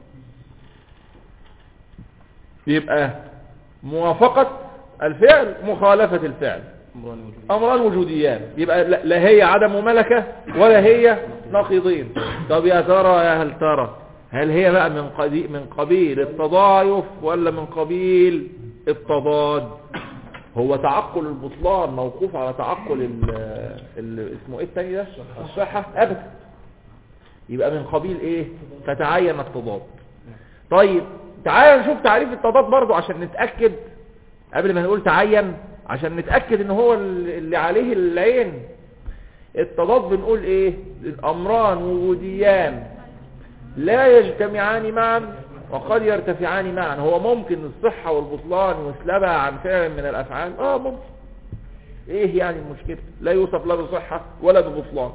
يبقى موافقة الفعل مخالفة الفعل امران وجوديان يبقى لا لا هي عدم ملكة ولا هي نقيضين طب يا ترى يا هل ترى هل هي بقى من قبيل من قبيل التضايف ولا من قبيل التضاد هو تعقل البطلان موقوف على تعقل ال ال اسمه ايه التاني ده الصحة ابدا يبقى من قبيل ايه فتعين التضاد طيب تعال نشوف تعريف التضاد برضو عشان نتأكد قبل ما نقول تعين عشان نتأكد ان هو اللي عليه العين التضاد بنقول ايه الامران وجوديان لا يجتمعان معا وقد يرتفعان معا هو ممكن الصحة والبطلان يسلبها عن فعل من الافعال اه ممكن ايه يعني المشكلة لا يوصف لا بصحة ولا ببطلان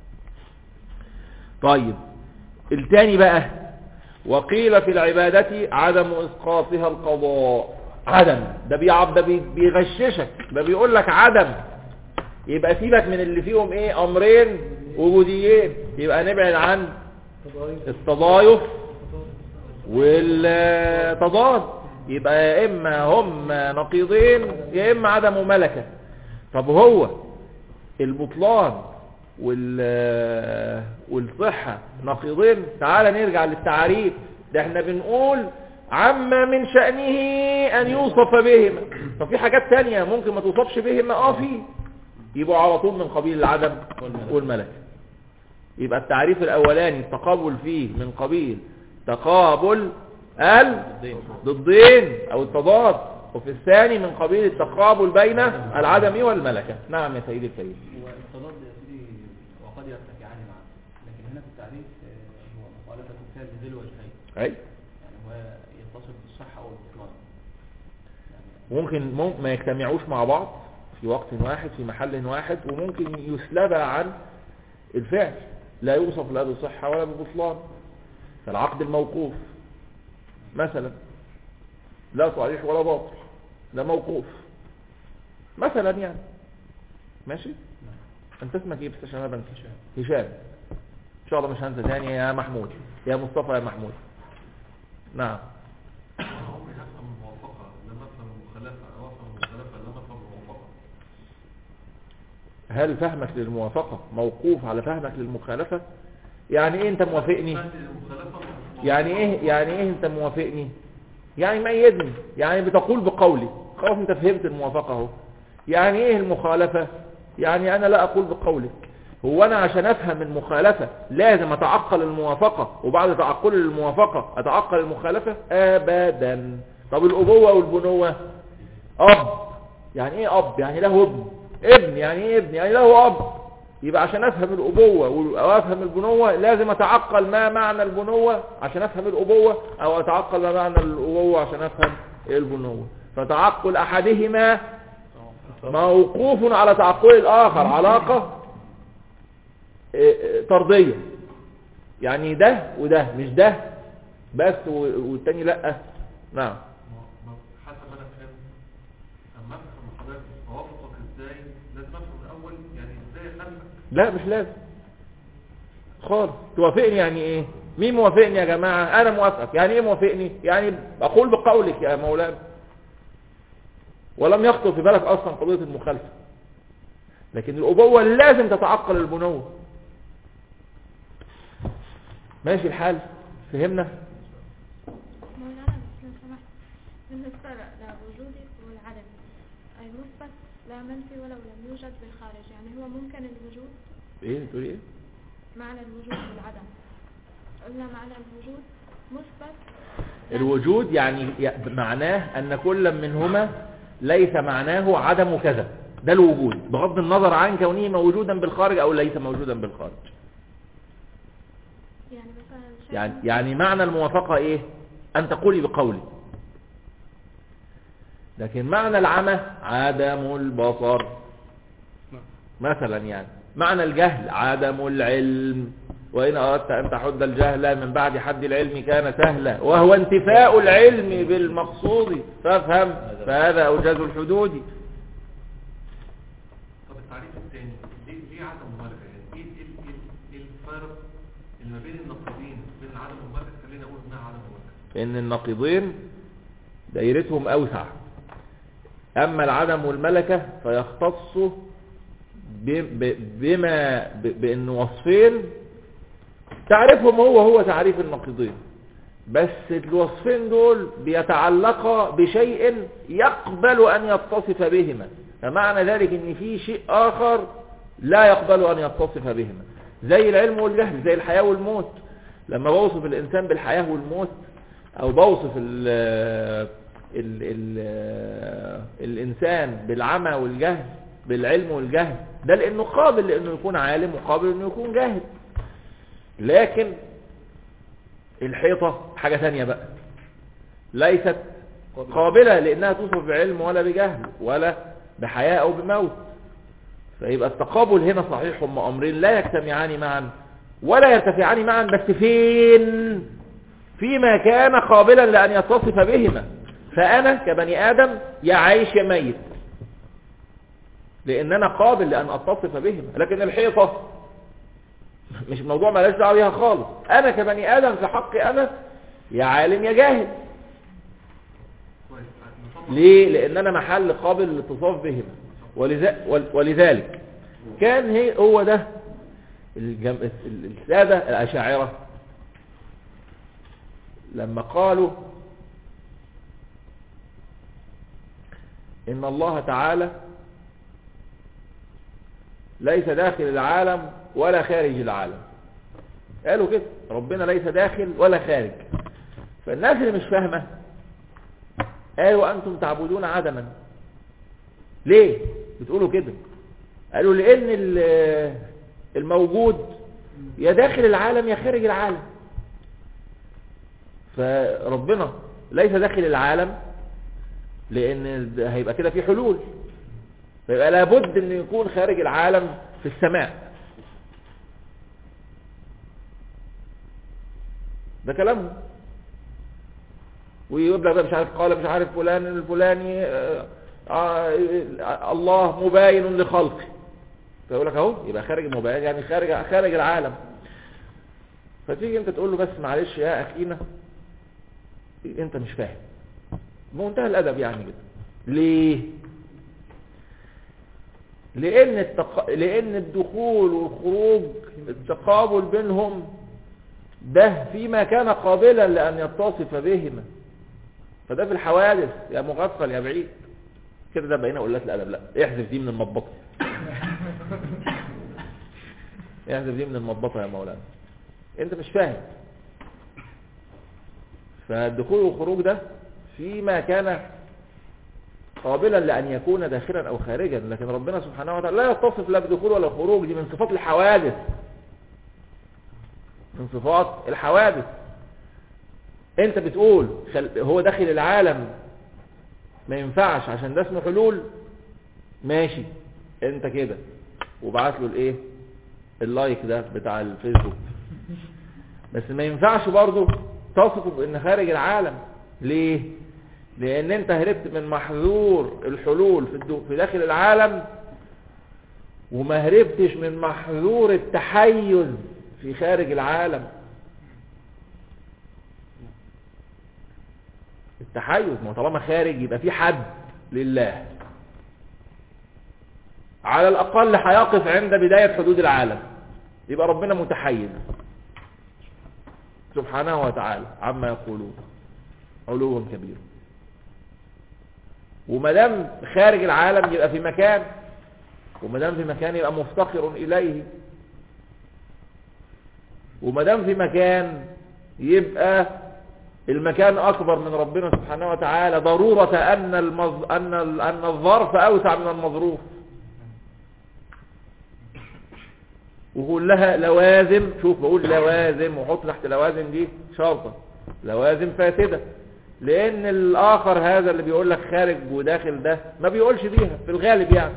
طيب التاني بقى وقيل في العبادة عدم اسقاطها القضاء عدم ده بيعب ده بي- بيغششك ده بيقول لك عدم يبقى سيبك من اللي فيهم ايه امرين وجوديين يبقى نبعد عن التضايف والتضاد يبقى يا اما هم نقيضين يا اما عدم ملكة طب هو البطلان وال والصحة نقيضين تعال نرجع للتعريف ده احنا بنقول عما من شأنه ان يوصف بهما طب في حاجات تانية ممكن ما توصفش بهما اه في يبقوا على طول من قبيل العدم والملكة يبقى التعريف الاولاني التقابل فيه من قبيل تقابل ال ضدين او التضاد وفي الثاني من قبيل التقابل بين العدم والملكة نعم يا سيدي الكريم
والتضاد يا سيدي وقد يرتفعان معا لكن هنا في التعريف آه، هو مخالفة الفعل ذي الوجهين
اي
يعني هو يتصف بالصحة والبطلان يعني
ممكن ممكن ما يجتمعوش مع بعض في وقت واحد في محل واحد وممكن يسلب عن الفعل لا يوصف لا بصحة ولا ببطلان فالعقد الموقوف مثلا لا صحيح ولا باطل ده موقوف مثلا يعني ماشي انت اسمك ايه بس عشان انا بنسى هشام ان شاء الله مش هنسى تاني يا محمود يا مصطفى يا محمود نعم
عمري هفهم الموافقة لما افهم المخالفة او افهم المخالفة لما افهم الموافقة
هل فهمك للموافقة موقوف على فهمك للمخالفة يعني ايه انت موافقني
فهمي للمخالفة موافقة.
يعني ايه يعني ايه انت موافقني يعني ميزني يعني بتقول بقولي خلاص انت فهمت الموافقة اهو يعني ايه المخالفة يعني انا لا اقول بقولك هو انا عشان افهم المخالفة لازم اتعقل الموافقة وبعد تعقل الموافقة اتعقل المخالفة ابدا طب الابوة والبنوة اب يعني ايه اب يعني له ابن ابن يعني ايه ابن يعني له اب يبقى عشان افهم الابوة او افهم البنوة لازم اتعقل ما معنى البنوة عشان افهم الابوة او اتعقل ما معنى الابوة عشان افهم البنوة فتعقل احدهما موقوف على تعقل الاخر علاقة إيه، إيه، طردية يعني ده وده مش ده بس و- والتاني لا نعم
ما- ما- حسب ما انا فهمت اما افهم حضرتك اوافقك ازاي لازم افهم الاول يعني ازاي اخالفك
لا مش لازم خالص توافقني يعني ايه مين موافقني يا جماعة انا موافقك يعني ايه موافقني يعني اقول بقولك يا مولانا ولم يخطر في بالك اصلا قضية المخالفة لكن الابوة لازم تتعقل البنوة ماشي الحال فهمنا
مولانا بس لو سمحت بالنسبة لوجودي والعدم أي مثبت لا منفي ولو لم يوجد بالخارج يعني هو ممكن الوجود
ايه تقول ايه
معنى الوجود والعدم قلنا معنى الوجود مثبت
الوجود يعني ي- معناه ان كل منهما ليس معناه عدم كذا ده الوجود بغض النظر عن كونه موجودا بالخارج او ليس موجودا بالخارج
يعني مثلا شيء
يعني يعني معنى الموافقة ايه ان تقولي بقولي لكن معنى العمى عدم البصر مثلا يعني معنى الجهل عدم العلم وإن أردت أن تحد الجهل من بعد حد العلم كان سهلا وهو انتفاء العلم بالمقصود فافهم فهذا أوجز الحدود
طب التعريف الثاني ليه ليه عدم مبالغه يعني ايه ايه ايه ايه الفرق اللي ما بين النقيضين بين عدم المبالغه خلينا اقول انها عدم مبالغه
إن النقيضين دايرتهم أوسع أما العدم والملكة فيختص ب- ب- بما ب- بأن وصفين تعرفهم هو هو تعريف النقيضين بس الوصفين دول بيتعلقا بشيء يقبل أن يتصف بهما فمعنى ذلك أن في شيء آخر لا يقبل أن يتصف بهما زي العلم والجهل زي الحياة والموت لما بوصف الإنسان بالحياة والموت أو بوصف ال ال ال الإنسان بالعمى والجهل بالعلم والجهل ده لأنه قابل لأنه يكون عالم وقابل أنه يكون جاهل لكن الحيطة حاجة ثانية بقى ليست قابلة لأنها توصف بعلم ولا بجهل ولا بحياة أو بموت فيبقى التقابل هنا صحيح هم أمرين لا يجتمعان معا ولا يرتفعان معا بس فين فيما كان قابلا لأن يتصف بهما فأنا كبني آدم يا عايش يا ميت لأن أنا قابل لأن أتصف بهما لكن الحيطة مش موضوع ملاش دعوه بيها خالص أنا كبني آدم في حقي أنا يا عالم يا جاهل
كويس نطبق
ليه لان انا محل قابل للاتصاف بهما ولذا- ول- ولذلك كان هي هو ده الجم... ال- السادة الأشاعرة لما قالوا إن الله تعالى ليس داخل العالم ولا خارج العالم قالوا كده ربنا ليس داخل ولا خارج فالناس اللي مش فاهمه قالوا أنتم تعبدون عدما ليه بتقولوا كده قالوا لأن ال- الموجود يا داخل العالم يا خارج العالم فربنا ليس داخل العالم لأن ده هيبقى كده في حلول فيبقى لابد أن يكون خارج العالم في السماء ده كلامهم ويقول لك بقى مش عارف قال مش عارف فلان الفلاني آه آه الله مباين لخلقه فيقول لك اهو يبقى خارج المباين يعني خارج خارج العالم فتيجي انت تقول له بس معلش يا اخينا انت مش فاهم بمنتهى الادب يعني كده ليه لان التق... لان الدخول والخروج التقابل بينهم ده فيما كان قابلا لان يتصف بهما فده في الحوادث يا مغفل يا بعيد كده ده بقينا قلات الادب لا احذف دي من المطبقه احذف دي من المطبقه يا مولانا انت مش فاهم فالدخول والخروج ده فيما كان قابلا لأن يكون داخلا أو خارجا لكن ربنا سبحانه وتعالى لا يتصف لا بدخول ولا خروج دي من صفات الحوادث من صفات الحوادث انت بتقول خل... هو داخل العالم ما ينفعش عشان ده اسمه حلول ماشي انت كده وبعت له الايه اللايك ده بتاع الفيسبوك بس ما ينفعش برضه تصفه بان خارج العالم ليه لان انت هربت من محظور الحلول في, الدو... في داخل العالم وما هربتش من محظور التحيز في خارج العالم التحيز ما طالما خارج يبقى في حد لله على الاقل هيقف عند بداية حدود العالم يبقى ربنا متحيز سبحانه وتعالى عما يقولون علو كبير وما دام خارج العالم يبقى في مكان وما دام في مكان يبقى مفتقر اليه وما دام في مكان يبقى المكان اكبر من ربنا سبحانه وتعالى ضرورة ان المز... ان ال... ان الظرف اوسع من المظروف وكلها لوازم شوف بقول لوازم وحط تحت لوازم دي شرطة لوازم فاسدة لان الاخر هذا اللي بيقول لك خارج وداخل ده ما بيقولش بيها في الغالب يعني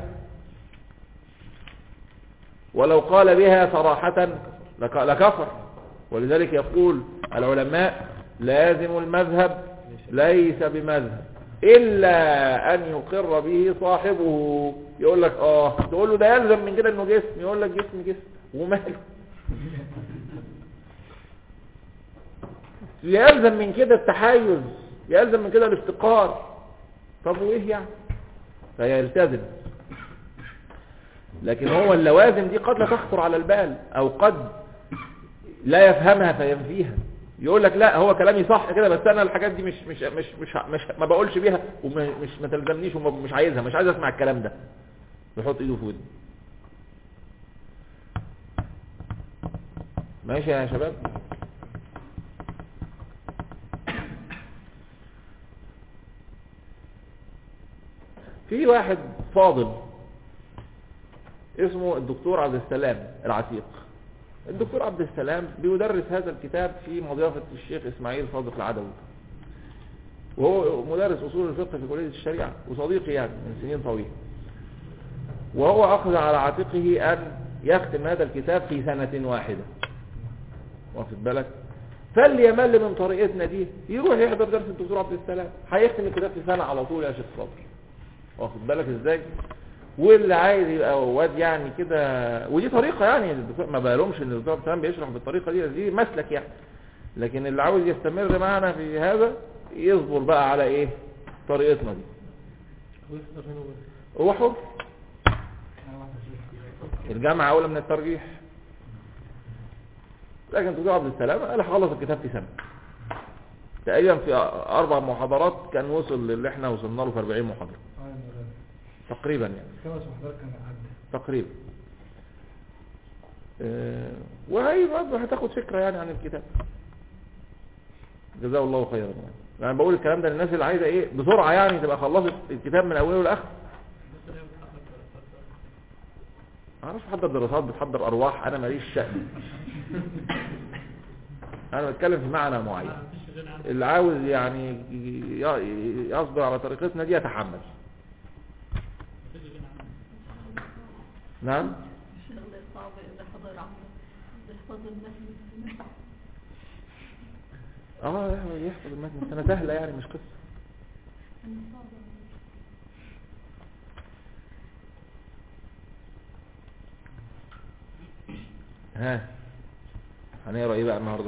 ولو قال بها صراحة لك- لكفر ولذلك يقول العلماء لازم المذهب ليس بمذهب إلا أن يقر به صاحبه يقول لك آه تقول له ده يلزم من كده إنه جسم يقول لك جسم جسم وماله يلزم من كده التحيز يلزم من كده الافتقار طب وإيه يعني فيلتزم لكن هو اللوازم دي قد لا تخطر على البال او قد لا يفهمها فينفيها يقول لك لا هو كلامي صح كده بس انا الحاجات دي مش مش مش مش, مش ما بقولش بيها ومش ما تلزمنيش ومش عايزها مش عايز اسمع الكلام ده بيحط ايده في ودني ماشي يا شباب في واحد فاضل اسمه الدكتور عبد السلام العتيق الدكتور عبد السلام بيدرس هذا الكتاب في مضيافة الشيخ اسماعيل صادق العدوي وهو مدرس اصول الفقه في كلية الشريعة وصديقي يعني من سنين طويلة وهو اخذ على عاتقه ان يختم هذا الكتاب في سنة واحدة واخد بالك فليمل من طريقتنا دي يروح يحضر درس الدكتور عبد السلام هيختم الكتاب في سنة على طول يا شيخ صبري واخد بالك ازاي واللي عايز يبقى واد يعني كده ودي طريقة يعني الدكتور ما بالهمش ان الدكتور سلام بيشرح بالطريقة دي دي مسلك يعني لكن اللي عاوز يستمر معنا في هذا يصبر بقى على ايه طريقتنا دي
ويحضر هنا ويحضر.
هو حر الجامعة اولى من الترجيح لكن الدكتور عبد السلام قال هخلص الكتاب في سنة تقريبا في اربع محاضرات كان وصل للي احنا وصلنا له في 40 محاضرة
اه يا مولانا
تقريبا يعني
كما حضرتك كان عدى
تقريبا آه، وهي برضه هتاخد فكرة يعني عن الكتاب جزاه الله خيرا يعني انا بقول الكلام ده للناس اللي عايزه ايه بسرعه يعني تبقى خلصت الكتاب من اوله لاخره انا مش بحضر دراسات بتحضر ارواح انا ماليش شأن انا بتكلم في معنى معين اللي عاوز يعني ي- يصبر على طريقتنا دي يتحمل نعم
الشغل صعب إذا حضر عمره يحفظ المثل
اه يحفظ- يحفظ المتن سنة سهلة يعني مش قصة ها هنقرا ايه بقى النهارده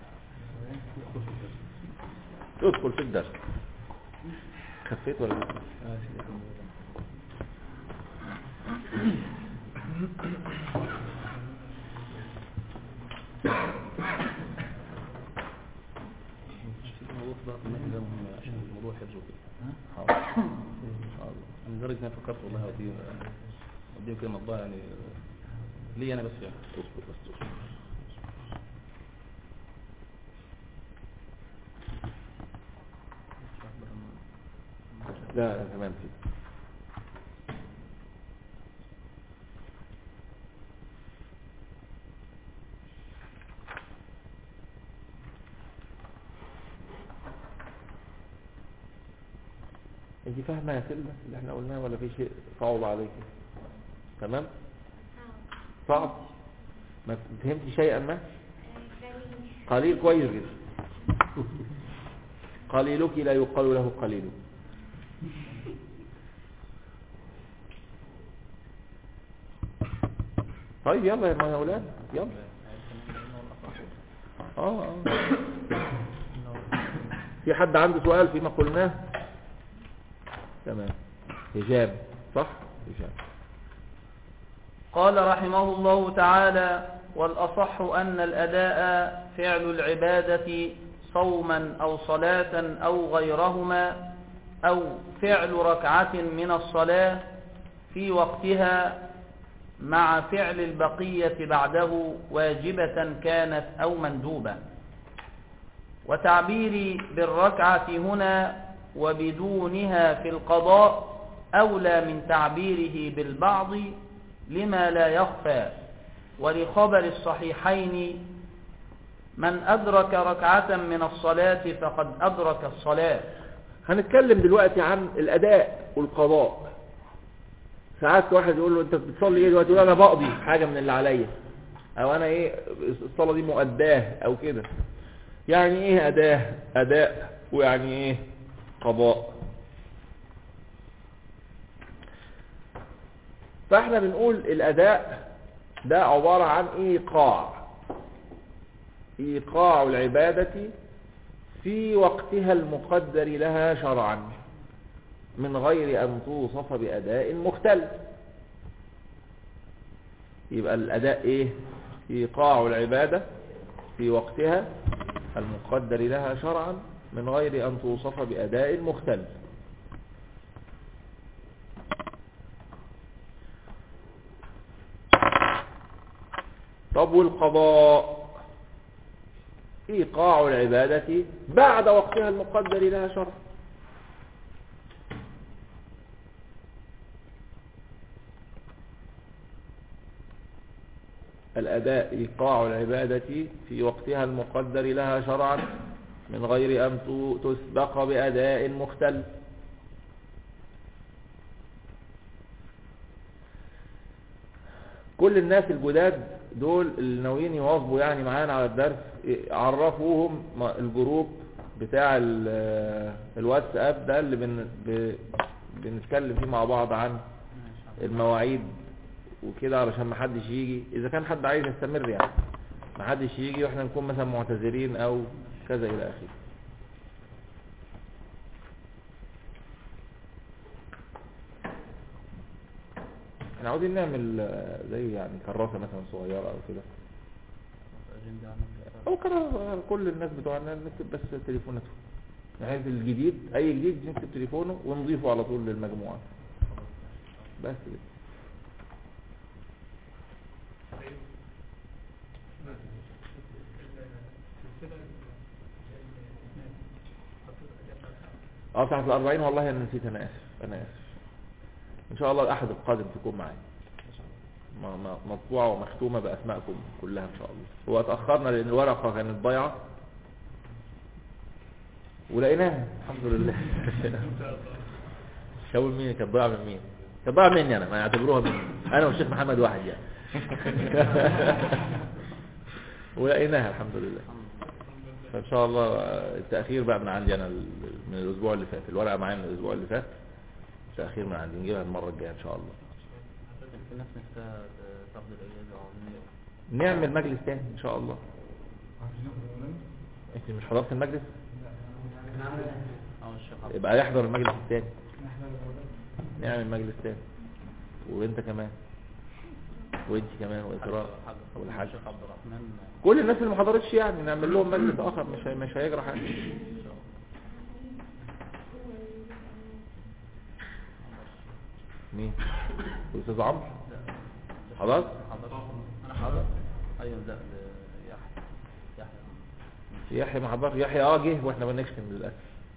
ادخل في الدرس خفيت ولا لسه؟
الموضوع في ضغط النهي ده مهم عشان الموضوع حفظه كده حاضر حاضر انا لدرجه ان انا فكرت والله اوديه اوديه كده مطبعه يعني ليه انا بس يعني
اصبر بس اصبر لا لا تمام كده انت فاهمه يا سلمى اللي احنا قلناه ولا في شيء صعب عليك تمام صعب ما فهمتي شيئا ما قليل كويس جدا قليلك لا يقال له قليل طيب يلا يا مولانا يلا اه اه في حد عنده سؤال فيما قلناه تمام هشام صح هشام
قال رحمه الله تعالى والأصح أن الأداء فعل العبادة صوما أو صلاة أو غيرهما أو فعل ركعة من الصلاة في وقتها مع فعل البقية بعده واجبة كانت أو مندوبة وتعبيري بالركعة هنا وبدونها في القضاء أولى من تعبيره بالبعض لما لا يخفى ولخبر الصحيحين من أدرك ركعة من الصلاة فقد أدرك الصلاة
هنتكلم دلوقتي عن الأداء والقضاء ساعات واحد يقول له انت بتصلي ايه دلوقتي يقول انا بقضي حاجة من اللي عليا او انا ايه الصلاة دي مؤداه او كده يعني ايه اداه اداء ويعني ايه قضاء فاحنا بنقول الاداء ده عبارة عن ايقاع ايقاع العبادة في وقتها المقدر لها شرعا من غير ان توصف باداء مختلف يبقى الاداء ايه ايقاع العبادة في وقتها المقدر لها شرعا من غير ان توصف باداء مختلف طب والقضاء ايقاع العبادة بعد وقتها المقدر لها شرعا الأداء إيقاع العبادة في وقتها المقدر لها شرعا من غير أن تسبق بأداء مختلف كل الناس الجداد دول اللي ناويين يواظبوا يعني معانا على الدرس عرفوهم الجروب بتاع الواتساب ده اللي بن ب- بنتكلم فيه مع بعض عن المواعيد وكده علشان ما حدش يجي اذا كان حد عايز يستمر يعني ما حدش يجي واحنا نكون مثلا معتذرين او كذا الى اخره احنا عاوزين نعمل آه، زي يعني كراسة مثلا صغيرة او كده او كراسة كل الناس بتوعنا نكتب بس تليفوناتهم يعني الجديد اي جديد نكتب تليفونه ونضيفه على طول للمجموعة بس كده اه بتاعت الأربعين والله أنا نسيت أنا آسف أنا آسف إن شاء الله الأحد القادم تكون معي م- م- مطبوعة ومختومة بأسمائكم كلها إن شاء الله هو اتأخرنا لأن الورقة كانت ضايعة ولقيناها الحمد لله شاور مين كانت ضايعة من مين كانت ضايعة مني أنا ما يعتبروها مني أنا والشيخ محمد واحد يعني ولقيناها الحمد لله فان شاء الله آه، التأخير بقى من عندي انا ال- من الاسبوع اللي فات الورقة معايا من الاسبوع اللي فات تأخير من عندي نجيبها المرة الجاية ان شاء الله
في ناس نفسها تاخد الإجازة أو
نعمل مجلس تاني ان شاء الله انت مش حضرت المجلس
اه الشيخ عبد
يبقى يحضر المجلس الثاني نعمل مجلس تاني وانت كمان وانت كمان واقراء والحاج
الشيخ عبد الرحمن
كل الناس اللي ما حضرتش يعني نعمل لهم مجلس اخر مش هي- مش هيجرى حاجه مين الاستاذ عمرو خلاص
حضر انا حضر ايوه لا ل- يحيى يحيى
يحيى ما حضر يحيى اه جه واحنا بنختم للاسف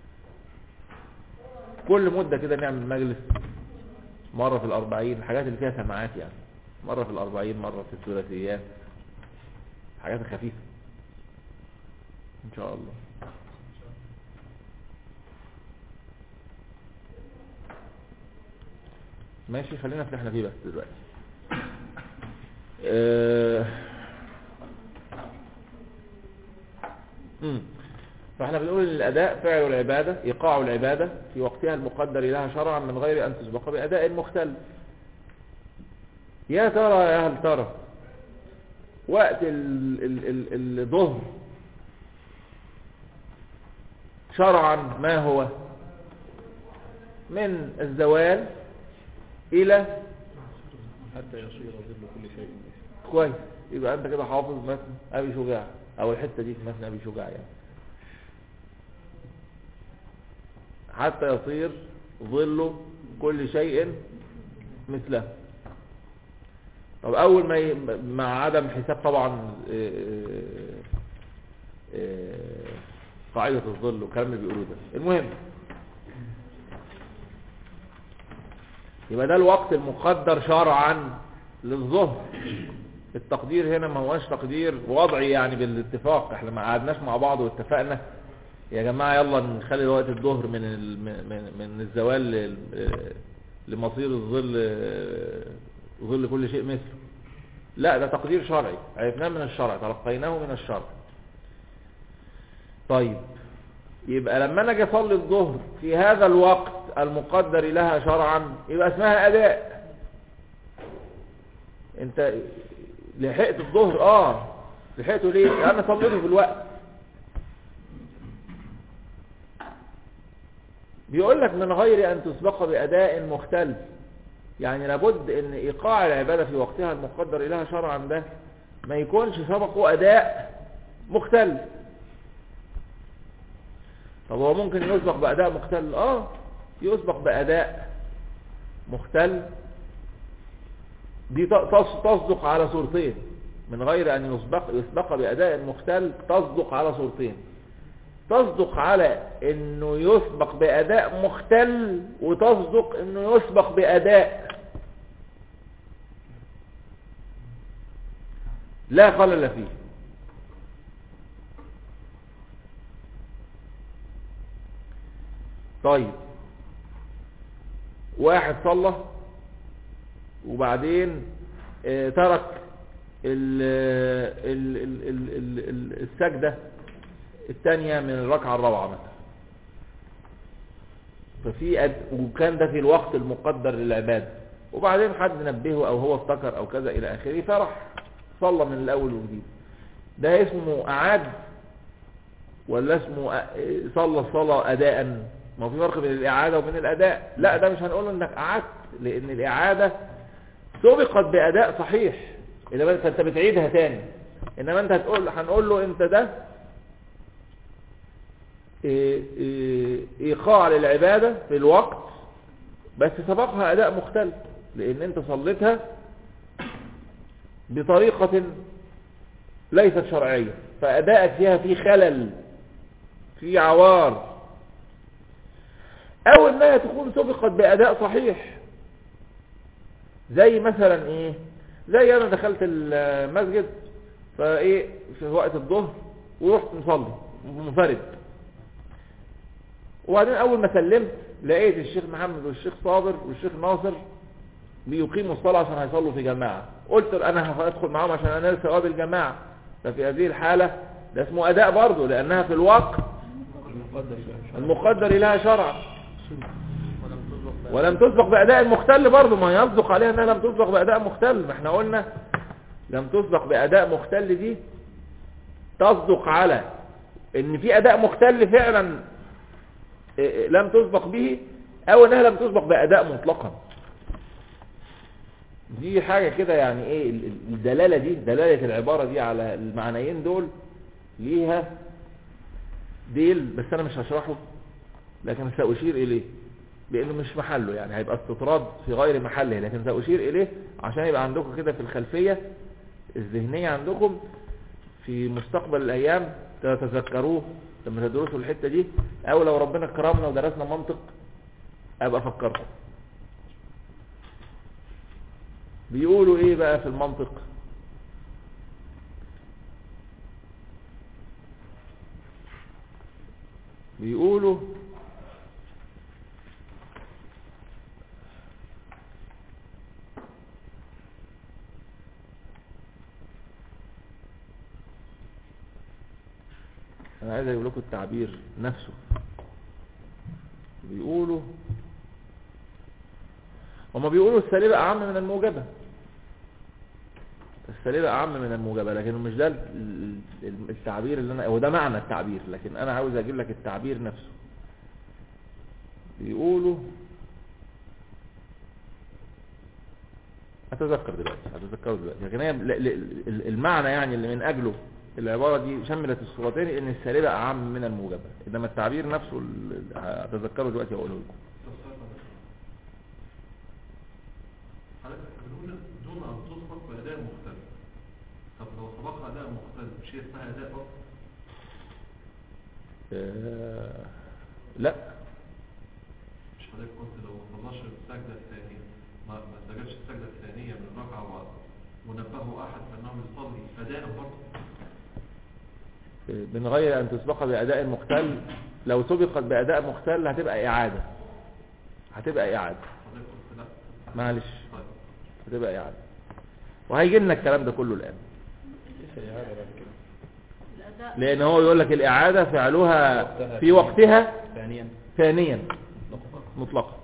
كل مده كده نعمل مجلس مره في الاربعين الحاجات اللي فيها سماعات يعني مره في الاربعين مره في الثلاثيات حاجات خفيفه ان شاء الله ماشي خلينا في اللي احنا فيه بس دلوقتي آه، مم. فاحنا بنقول ان الاداء فعل العبادة ايقاع العبادة في وقتها المقدر لها شرعا من غير ان تسبق باداء مختلف يا ترى يا هل ترى وقت ال- ال- ال- الظهر شرعا ما هو من الزوال الى
حتى يصير ظل كل شيء
كويس يبقى انت كده حافظ متن ابي شجاع او الحته دي في متن ابي شجاع يعني حتى يصير ظل كل شيء مثله طب اول ما ي... مع عدم حساب طبعا آه، آه، قاعده الظل والكلام اللي بيقولوه ده المهم يبقى ده الوقت المقدر شرعا للظهر التقدير هنا ما هوش تقدير وضعي يعني بالاتفاق احنا ما قعدناش مع بعض واتفقنا يا جماعة يلا نخلي وقت الظهر من ال... من من الزوال لل- لمصير الظل ظل كل شيء مثله لا ده تقدير شرعي عرفناه من الشرع تلقيناه من الشرع طيب يبقى لما انا اجي اصلي الظهر في هذا الوقت المقدر لها شرعا يبقى اسمها اداء انت لحقت الظهر اه لحقته ليه انا صليته في الوقت بيقول لك من غير ان تسبق باداء مختلف يعني لابد ان ايقاع العبادة في وقتها المقدر لها شرعا ده ما يكونش سبقه اداء مختلف طب هو ممكن يسبق باداء مختل اه يسبق باداء مختل دي ت- تص- تصدق على صورتين من غير ان يسبق يسبق باداء مختل تصدق على صورتين تصدق على انه يسبق باداء مختل وتصدق انه يسبق باداء لا خلل فيه طيب واحد صلى وبعدين آه، ترك ال ال ال ال ال ال السجدة الثانية من الركعة الرابعة مثلا ففي أد... وكان ده في الوقت المقدر للعبادة وبعدين حد نبهه او هو افتكر او كذا الى اخره فراح صلى من الاول وجديد ده اسمه اعاد ولا اسمه أ- صلى الصلاة اداء ما في فرق بين الاعادة وبين الاداء لا ده مش هنقول انك قعدت لان الاعادة سبقت باداء صحيح انما انت انت بتعيدها تاني انما انت هتقول هنقول له انت ده إيه- إيه- ايقاع للعبادة في الوقت بس سبقها اداء مختلف لان انت صليتها بطريقة ليست شرعية فادائك فيها في خلل في عوار او انها تكون سبقت باداء صحيح زي مثلا ايه زي انا دخلت المسجد فايه في وقت الظهر ورحت مصلي منفرد وبعدين اول ما سلمت لقيت الشيخ محمد والشيخ صابر والشيخ ناصر بيقيموا الصلاة عشان هيصلوا في جماعة قلت انا هدخل معاهم عشان انال ثواب الجماعة ففي هذه الحالة ده اسمه اداء برضه لانها في الوقت المقدر لها شرعا
ولم تسبق
ولم تسبق بأداء مختل برضه ما يصدق عليها انها لم تسبق بأداء مختل ما احنا قلنا لم تسبق بأداء مختل دي تصدق على ان في اداء مختل فعلا إيه، لم تسبق به او انها لم تسبق باداء مطلقا دي حاجة كده يعني ايه ال- ال- الدلالة دي دلالة العبارة دي على المعنيين دول ليها ديل بس انا مش هشرحه لكن سأشير اليه لانه مش محله يعني هيبقى استطراد في غير محله لكن سأشير اليه عشان يبقى عندكم كده في الخلفية الذهنية عندكم في مستقبل الايام تتذكروه لما تدرسوا الحتة دي او لو ربنا كرمنا ودرسنا منطق ابقى افكركم بيقولوا ايه بقى في المنطق بيقولوا انا عايز اجيب لكم التعبير نفسه بيقولوا هما بيقولوا السالبة اعم من الموجبة السالبة اعم من الموجبة لكن مش ده ال- ال- التعبير اللي انا هو ده معنى التعبير لكن انا عاوز اجيب لك التعبير نفسه بيقولوا هتذكر دلوقتي هتذكره دلوقتي لكن هي ل- ل- ال- المعنى يعني اللي من اجله العبارة دي شملت الصورتين ان السالبة اعم من الموجبة انما التعبير نفسه ال- هتذكره دلوقتي هقوله لكم
حضرتك بنقول دون ان تسبق باداء مختلف طب لو سبقها اداء مختلف مش هي اسمها اداء برضه
آه، لا
مش حضرتك قلت لو ما صلاش السجده الثانيه ما ما سجدش السجده الثانيه من الركعه و- ونبهه احد فانه يصلي اداء برضه
من غير أن تسبق بأداء مختل لو سبقت بأداء مختل هتبقى إعادة هتبقى إعادة
حضرتك قلت لا
معلش
طيب
هتبقى إعادة وهيجي لنا الكلام ده كله الآن
الأداء
لأن هو يقول لك الإعادة فعلها في وقتها
ثانيا
ثانيا مطلقا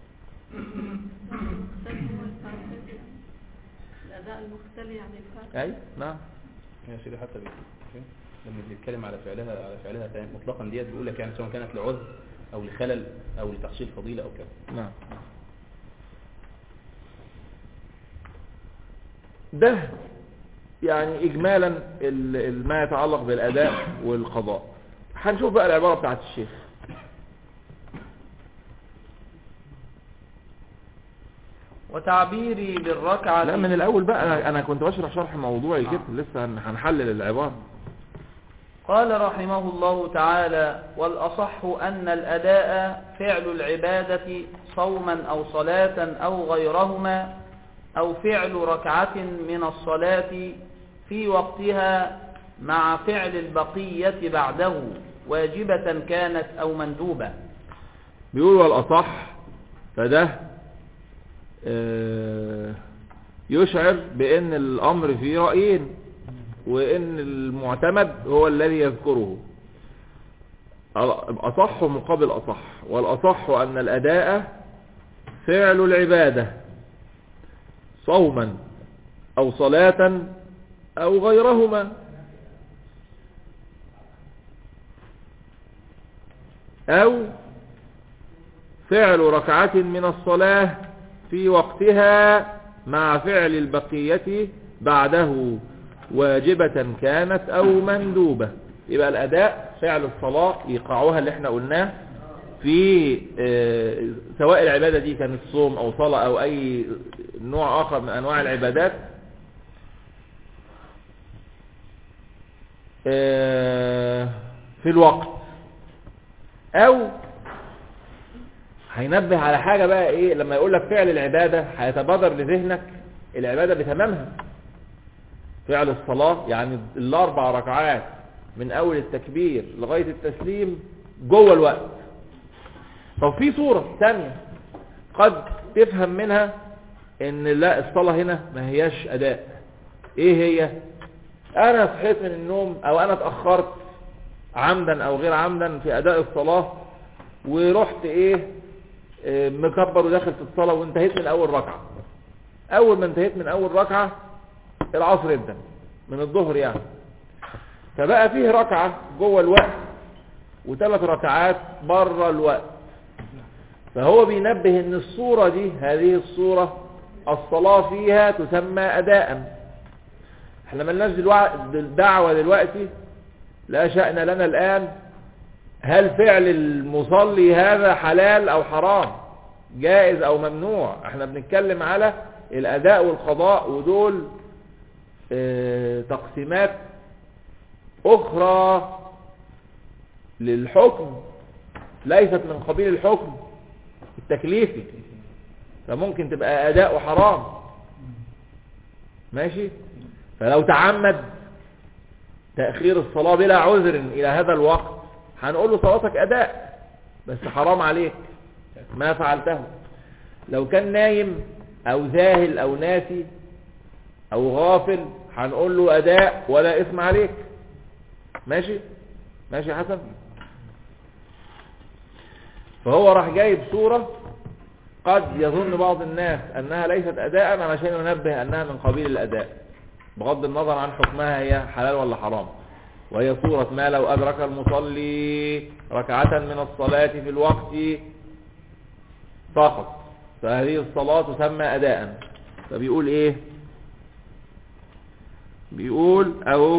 الأداء المختل يعني الفرق
أي نعم
يا سيدي حتى بي- لما بيتكلم على فعلها على فعلها ثاني مطلقا ديت بيقول لك يعني سواء كانت لعذر او لخلل او لتحصيل فضيله او كذا
نعم ده يعني إجمالا ال- ال- ما يتعلق بالأداء والقضاء هنشوف بقى العبارة بتاعت الشيخ
وتعبيري بالركعة
لا من الأول بقى أنا, أنا كنت بشرح شرح موضوعي كده لسه هن- هنحلل العبارة
قال رحمه الله تعالى والأصح أن الأداء فعل العبادة صوما أو صلاة أو غيرهما أو فعل ركعة من الصلاة في وقتها مع فعل البقية بعده واجبة كانت أو مندوبة
بيقول والأصح فده آه، يشعر بأن الأمر فيه رأيين وأن المعتمد هو الذي يذكره الأصح مقابل أصح والأصح أن الأداء فعل العبادة صوما أو صلاة أو غيرهما أو فعل ركعة من الصلاة في وقتها مع فعل البقية بعده واجبة كانت أو مندوبة يبقى الأداء فعل الصلاة يقعها اللي احنا قلناه في آه، سواء العبادة دي كانت صوم أو صلاة أو أي نوع آخر من أنواع العبادات آه، في الوقت أو هينبه على حاجة بقى ايه لما يقول لك فعل العبادة هيتبادر لذهنك العبادة بتمامها فعل الصلاة يعني الاربع ركعات من اول التكبير لغاية التسليم جوه الوقت طب في صورة ثانية قد تفهم منها ان لا الصلاة هنا ما هياش اداء ايه هي انا صحيت من النوم او انا اتأخرت عمدا او غير عمدا في اداء الصلاة ورحت ايه آه، مكبر وداخل في الصلاة وانتهيت من اول ركعة اول ما انتهيت من اول ركعة العصر ابدا من الظهر يعني فبقى فيه ركعة جوه الوقت وثلاث ركعات بره الوقت فهو بينبه ان الصورة دي هذه الصورة الصلاة فيها تسمى اداء احنا ملناش دلوقتي دعوة دلوقتي لا شأن لنا الان هل فعل المصلي هذا حلال او حرام جائز او ممنوع احنا بنتكلم على الاداء والقضاء ودول اه تقسيمات اخرى للحكم ليست من قبيل الحكم التكليفي فممكن تبقى اداء حرام ماشي فلو تعمد تأخير الصلاة بلا عذر الى هذا الوقت هنقول له صلاتك اداء بس حرام عليك ما فعلته لو كان نايم او ذاهل او ناسي او غافل هنقول له اداء ولا اسم عليك ماشي ماشي يا حسن فهو راح جايب صورة قد يظن بعض الناس انها ليست اداء علشان ينبه انها من قبيل الاداء بغض النظر عن حكمها هي حلال ولا حرام وهي صورة ما لو ادرك المصلي ركعة من الصلاة في الوقت فقط فهذه الصلاة تسمى اداء فبيقول ايه بيقول او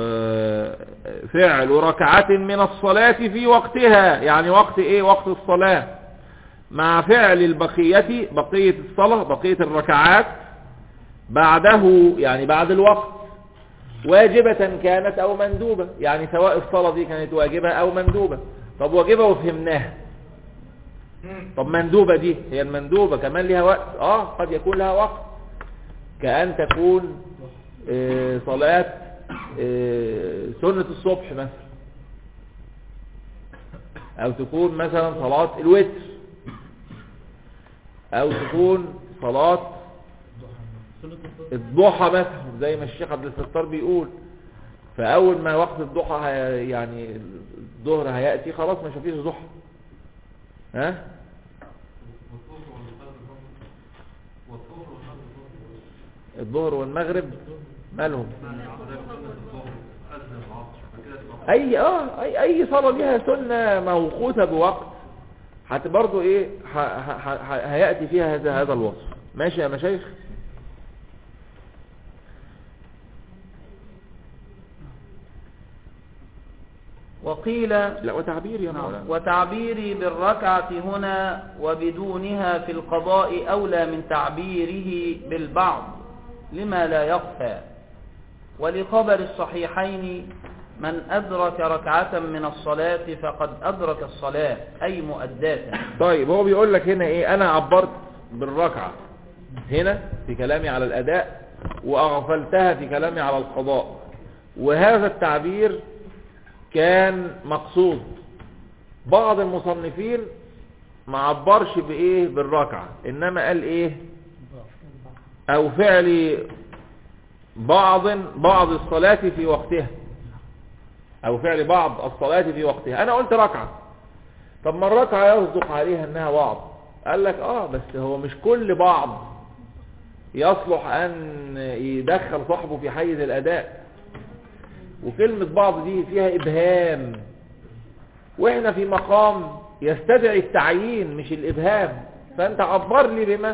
فعل ركعة من الصلاة في وقتها يعني وقت ايه وقت الصلاة مع فعل البقية بقية الصلاة بقية الركعات بعده يعني بعد الوقت واجبة كانت او مندوبة يعني سواء الصلاة دي كانت واجبة او مندوبة طب واجبة وفهمناها طب مندوبة دي هي المندوبة كمان لها وقت اه قد يكون لها وقت كأن تكون آه صلاة آه سنة الصبح مثلا او تكون مثلا صلاة الوتر او تكون صلاة الضحى مثلا زي ما الشيخ عبد الستار بيقول فاول ما وقت الضحى يعني الظهر هيأتي خلاص مش فيش ضحى ها الظهر والمغرب مالهم اي اه اي اي صلاه ليها سنه موقوته بوقت حتى برضو ايه ح ح ح هياتي فيها هذا هذا الوصف ماشي يا مشايخ
وقيل
لا وتعبير يا مولانا
وتعبيري بالركعة هنا وبدونها في القضاء أولى من تعبيره بالبعض لما لا يخفى ولخبر الصحيحين من أدرك ركعة من الصلاة فقد أدرك الصلاة أي مؤداة
طيب هو بيقول لك هنا ايه انا عبرت بالركعة هنا في كلامي على الاداء واغفلتها في كلامي على القضاء وهذا التعبير كان مقصود بعض المصنفين ما عبرش بايه بالركعة انما قال ايه او فعل بعض بعض الصلاة في وقتها او فعل بعض الصلاة في وقتها انا قلت ركعة طب ما الركعة يصدق عليها انها بعض قال لك اه بس هو مش كل بعض يصلح ان يدخل صاحبه في حيز الاداء وكلمة بعض دي فيها ابهام واحنا في مقام يستدعي التعيين مش الابهام فانت عبر لي بما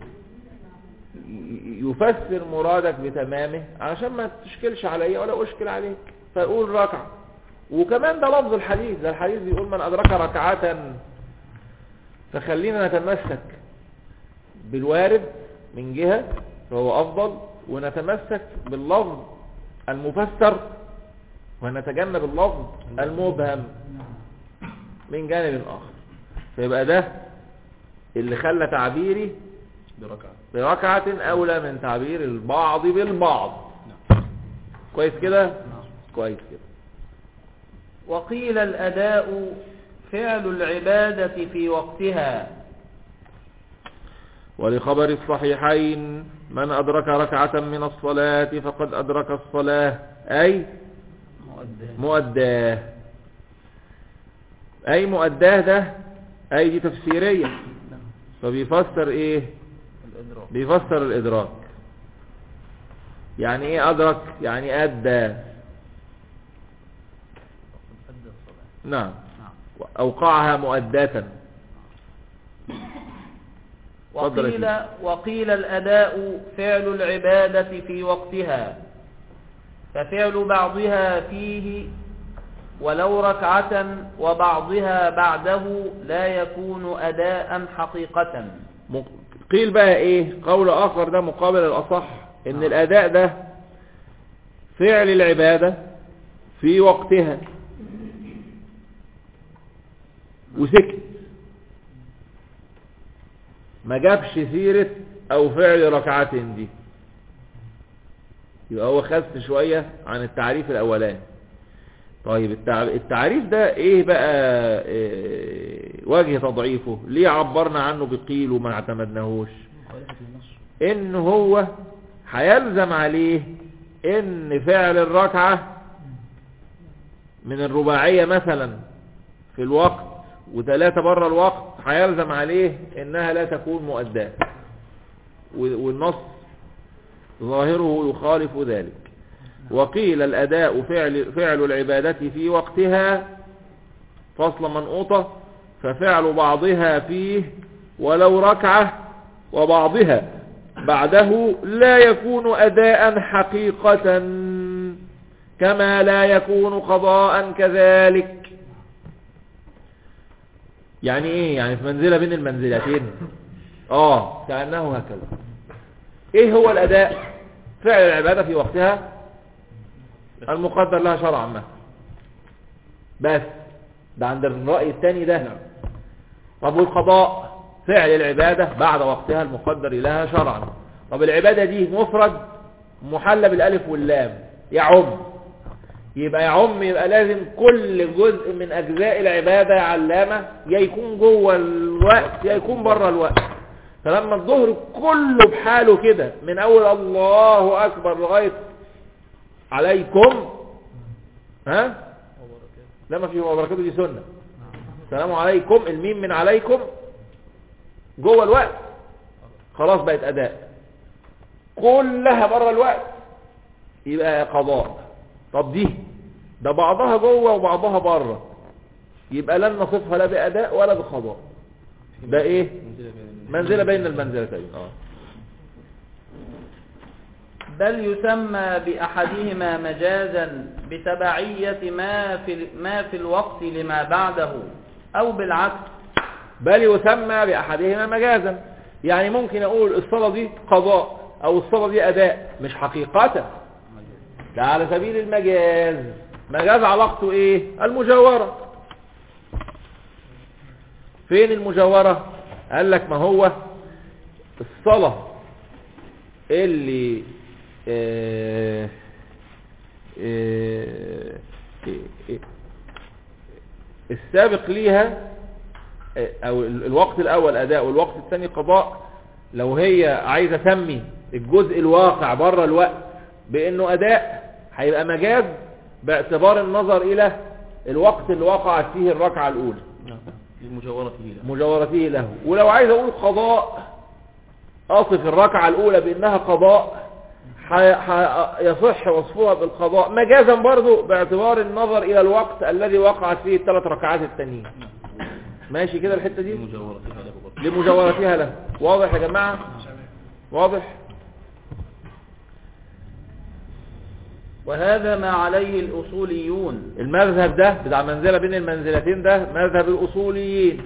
يفسر مرادك بتمامه عشان ما تشكلش عليا ولا اشكل عليك فقول ركعة وكمان ده لفظ الحديث ده الحديث بيقول من ادرك ركعة فخلينا نتمسك بالوارد من جهة فهو افضل ونتمسك باللفظ المفسر ونتجنب اللفظ المبهم من جانب اخر فيبقى ده اللي خلى تعبيري
بركعة
بركعة اولى من تعبير البعض بالبعض كويس كده كويس كده
وقيل الأداء فعل العبادة في وقتها
ولخبر الصحيحين من أدرك ركعة من الصلاة فقد أدرك الصلاة أي مؤداه أي مؤداه ده أي دي تفسيرية فبيفسر إيه
الإدراك
بيفسر الإدراك يعني إيه أدرك يعني أدى نعم أوقعها مؤداة اتفضل يا
وقيل,
سيدي.
وقيل الأداء فعل العبادة في وقتها ففعل بعضها فيه ولو ركعة وبعضها بعده لا يكون أداء حقيقة
م- قيل بقى ايه قول اخر ده مقابل الاصح ان الاداء ده فعل العبادة في وقتها وسكت ما جابش سيرة او فعل ركعات دي يبقى هو خست شوية عن التعريف الاولاني طيب التع- التعريف ده ايه بقى إيه وجه تضعيفه ليه عبرنا عنه بقيل وما اعتمدناهوش ان هو هيلزم عليه ان فعل الركعة من الرباعية مثلا في الوقت وثلاثة بره الوقت هيلزم عليه انها لا تكون مؤداة و- والنص ظاهره يخالف ذلك وقيل الأداء فعل, فعل العبادة في وقتها فصل منقوطة ففعل بعضها فيه ولو ركعة وبعضها بعده لا يكون أداء حقيقة كما لا يكون قضاء كذلك يعني ايه يعني في منزلة بين المنزلتين اه كأنه هكذا ايه هو الأداء فعل العبادة في وقتها المقدر لها شرعا مثلا بس ده عند الرأي الثاني ده طب والقضاء فعل العبادة بعد وقتها المقدر لها شرعا طب العبادة دي مفرد محلى بالالف واللام يعم يبقى يعم يبقى لازم كل جزء من اجزاء العبادة يا علامة يا يكون جوه الوقت يا يكون بره الوقت فلما الظهر كله بحاله كده من اول الله اكبر لغاية عليكم ها لا ما في وبركاته دي سنة السلام عليكم الميم من عليكم جوه الوقت خلاص بقت اداء كلها بره الوقت يبقى قضاء طب دي ده بعضها جوه وبعضها بره يبقى لن نصفها لا باداء ولا بقضاء ده ايه منزله بين المنزلتين اه
بل يسمى بأحدهما مجازا بتبعية ما في, ما في الوقت لما بعده أو بالعكس
بل يسمى بأحدهما مجازا يعني ممكن أقول الصلاة دي قضاء أو الصلاة دي أداء مش حقيقة ده على سبيل المجاز مجاز علاقته إيه المجاورة فين المجاورة قال لك ما هو الصلاة اللي آه، آه، آه، السابق ليها او الوقت الاول اداء والوقت الثاني قضاء لو هي عايزه تسمي الجزء الواقع بره الوقت بانه اداء هيبقى مجاز باعتبار النظر الى الوقت اللي وقعت فيه الركعه الاولى
المجاورة فيه له
مجاورته له ولو عايز اقول قضاء اصف الركعه الاولى بانها قضاء ح- ح- يصح وصفها بالقضاء مجازا برضو باعتبار النظر الى الوقت الذي وقعت فيه الثلاث ركعات التانيين ماشي كده الحته دي
المجاورة فيها له برضه
لمجاورتها له واضح يا جماعه واضح
وهذا ما عليه الأصوليون
المذهب ده بتاع منزله بين المنزلتين ده مذهب الاصوليين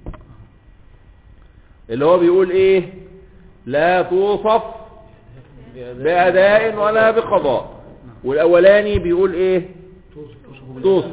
اللي هو بيقول ايه لا توصف بأداء ولا بقضاء والأولاني بيقول ايه توصف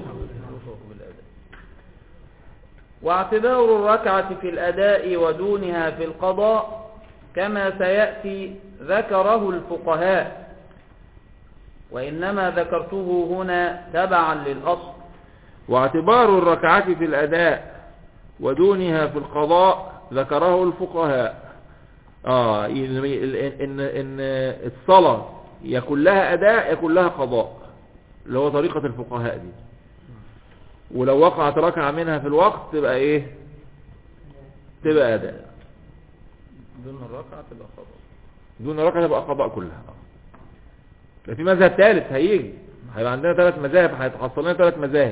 واعتبار الركعة في الأداء ودونها في القضاء كما سيأتي ذكره الفقهاء وإنما ذكرته هنا تبعا للأصل
واعتبار الركعة في الأداء ودونها في القضاء ذكره الفقهاء آه إن, إن, إن الصلاة يكون لها أداء يكون لها قضاء اللي هو طريقة الفقهاء دي ولو وقعت ركعة منها في الوقت تبقى ايه تبقى أداء
دون الركعة تبقى خطأ
دون ركعة تبقى قضاء كلها في مذهب ثالث هيجي هيبقى عندنا ثلاث مذاهب هيتحصل لنا ثلاث مذاهب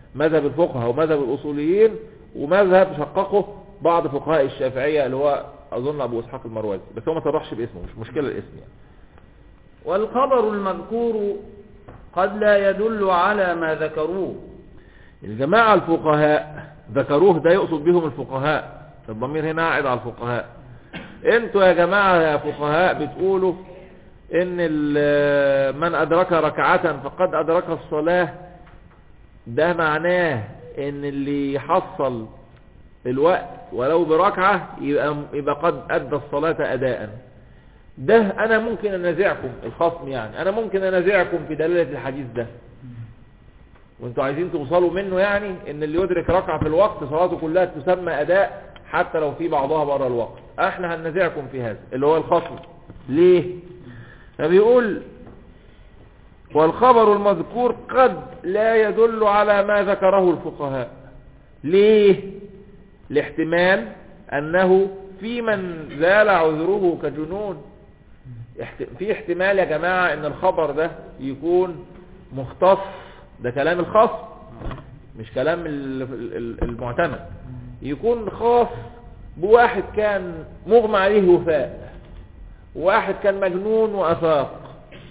مذهب الفقهاء ومذهب الأصوليين ومذهب شققه بعض فقهاء الشافعية اللي هو أظن أبو إسحاق المروزي بس هو ما صرحش باسمه مش مشكلة الاسم يعني
والخبر المذكور قد لا يدل على ما ذكروه
الجماعة الفقهاء ذكروه ده يقصد بهم الفقهاء الضمير هنا قاعد على الفقهاء انتوا يا جماعة يا فقهاء بتقولوا ان ال- من ادرك ركعة فقد ادرك الصلاة ده معناه ان اللي يحصل الوقت ولو بركعة يبقى, يبقى قد ادى الصلاة اداء ده انا ممكن انازعكم الخصم يعني انا ممكن انازعكم في دلالة الحديث ده وانتوا عايزين توصلوا منه يعني ان اللي يدرك ركعة في الوقت صلاته كلها تسمى اداء حتى لو في بعضها بره الوقت احنا هننازعكم في هذا اللي هو الخصم ليه فبيقول والخبر المذكور قد لا يدل على ما ذكره الفقهاء ليه لاحتمال انه في من زال عذره كجنون احت- في احتمال يا جماعة ان الخبر ده يكون مختص ده كلام الخاص مش كلام ال- ال- المعتمد يكون خاص بواحد كان مغمى عليه وفاء واحد كان مجنون وافاق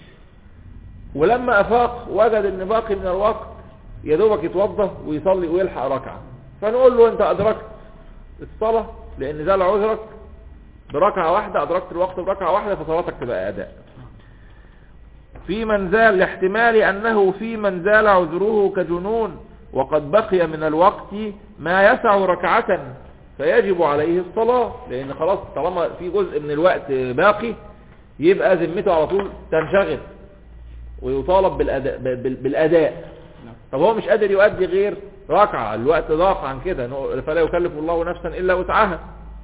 ولما افاق وجد ان باقي من الوقت يا دوبك يتوضى ويصلي ويلحق ركعه فنقول له انت ادركت الصلاه لان زال عذرك بركعه واحده ادركت الوقت بركعه واحده فصلاتك تبقى اداء في من زال لاحتمال انه في من زال عذره كجنون وقد بقي من الوقت ما يسع ركعة فيجب عليه الصلاة لان خلاص طالما في جزء من الوقت باقي يبقى ذمته على طول تنشغل ويطالب بالأداء, بال- بالأداء طب هو مش قادر يؤدي غير ركعة الوقت ضاق عن كده نقول فلا يكلف الله نفسا إلا وسعها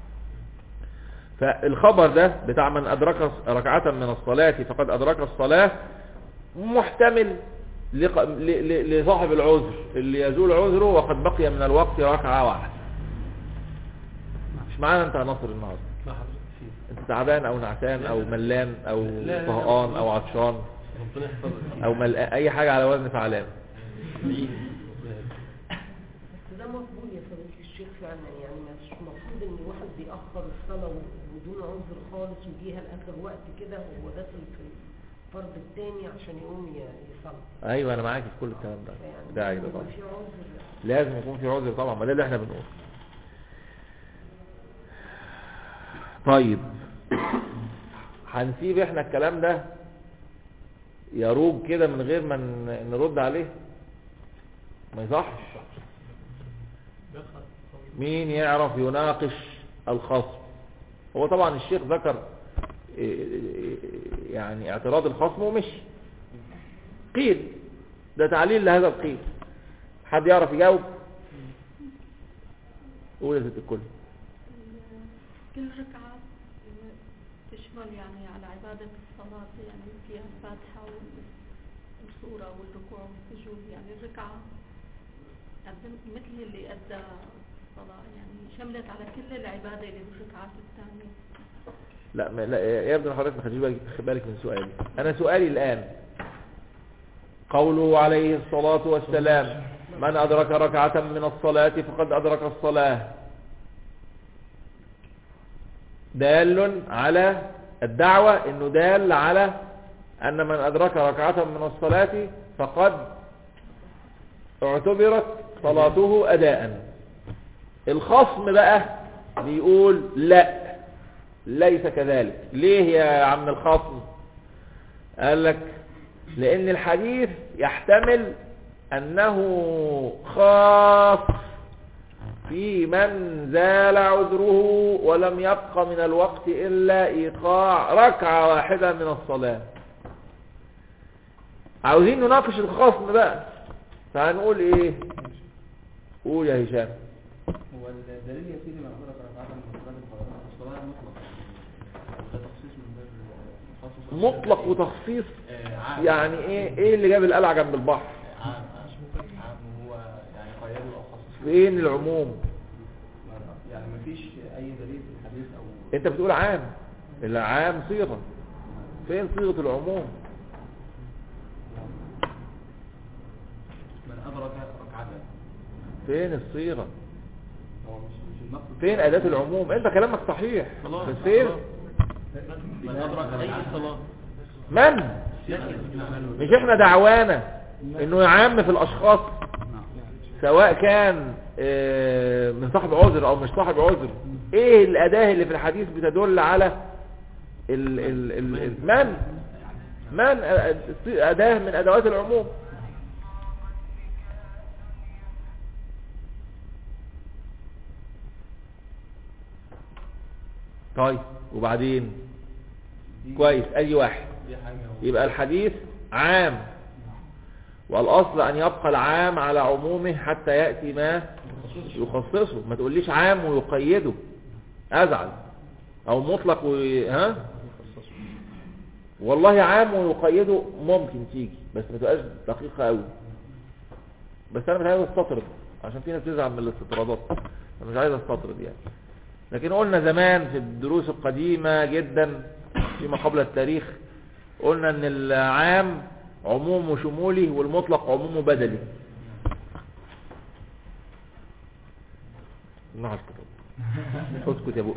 فالخبر ده بتاع من أدرك ركعة من الصلاة فقد أدرك الصلاة محتمل لق- ل- ل- لصاحب العذر اللي يزول عذره وقد بقي من الوقت ركعة واحدة مش معانا انت يا ناصر النهارده
لا حضرتك فيه
انت تعبان او نعسان او ملان او
لا، لا، لا.
طهقان او عطشان
ربنا يحفظك
او ملقان اي حاجة على وزن فعلان
بس ده مقبول يا فضيلة الشيخ فعلا يعني مش المفروض ان واحد بيأخر الصلاة بدون عذر خالص ويجيها لآخر وقت كده وهو داخل في الفرض التاني عشان يقوم ي- يصلي
ايوه انا معاك في كل الكلام ده
فيعني
ده
لازم
عيب طبعا
يبقى في عذر
لازم يكون في عذر طبعا ما ده اللي احنا بنقول طيب هنسيب احنا الكلام ده يروج كده من غير ما ن- نرد عليه ما يصحش مين يعرف يناقش الخصم هو طبعا الشيخ ذكر إيه، يعني اعتراض الخصم ومشي قيل ده تعليل لهذا القيل حد يعرف يجاوب قول يا ست الكل
كل ركعة تشمل يعني على عبادة الصلاة يعني فيها الفاتحة وال- والسورة والركوع والسجود يعني الركعة قد- مثل اللي أدى الصلاة يعني شملت على كل العبادة اللي بالركعات الثانية
لا ما لا يبدو ان حضرتك ما خديش بالك خد بالك من سؤالي انا سؤالي الان قوله عليه الصلاة والسلام من ادرك ركعة من الصلاة فقد ادرك الصلاة دال على الدعوة انه دال على ان من ادرك ركعة من الصلاة فقد اعتبرت صلاته اداء الخصم بقى بيقول لا ليس كذلك ليه يا عم الخصم قال لك لان الحديث يحتمل انه خاص في من زال عذره ولم يبق من الوقت الا ايقاع ركعة واحدة من الصلاة عاوزين نناقش الخصم بقى فهنقول ايه قول يا هشام
هو الدليل يا سيدي من أدرك ركعة من صلاة الفرائض الصلاة مطلق ده تخصيص من باب تخصص
مطلق وتخصيص
آه، عام
يعني ايه ايه اللي جاب القلعة جنب البحر
عام عام هو يعني قيده أو خصصه
فين العموم
يعني مفيش أي دليل في الحديث أو
انت بتقول عام العام صيغة فين صيغة العموم
من أدرك ركعة
فين الصيغة
هو مش مش النقص
فين أداة العموم انت كلامك صحيح
خلاص
بس فين
من أدرك أي صلاة
من مش احنا دعوانا انه يعم في الاشخاص سواء كان آه، من صاحب عذر او مش صاحب عذر ايه الاداة اللي في الحديث بتدل على ال ال ال ال من من أ- اداة من ادوات العموم طيب وبعدين كويس اي واحد
دي حاجة
يبقى الحديث عام والأصل أن يبقى العام على عمومه حتى يأتي ما يخصصه ما تقوليش عام ويقيده أزعل أو مطلق وي... ها والله عام ويقيده ممكن تيجي بس ما تبقاش دقيقة قوي بس أنا مش عايز استطرد عشان في ناس بتزعل من الاستطرادات أنا مش عايز استطرد يعني لكن قلنا زمان في الدروس القديمة جدا فيما قبل التاريخ قلنا ان العام عموم شمولي والمطلق عموم بدلي نعم اسكت يا بقي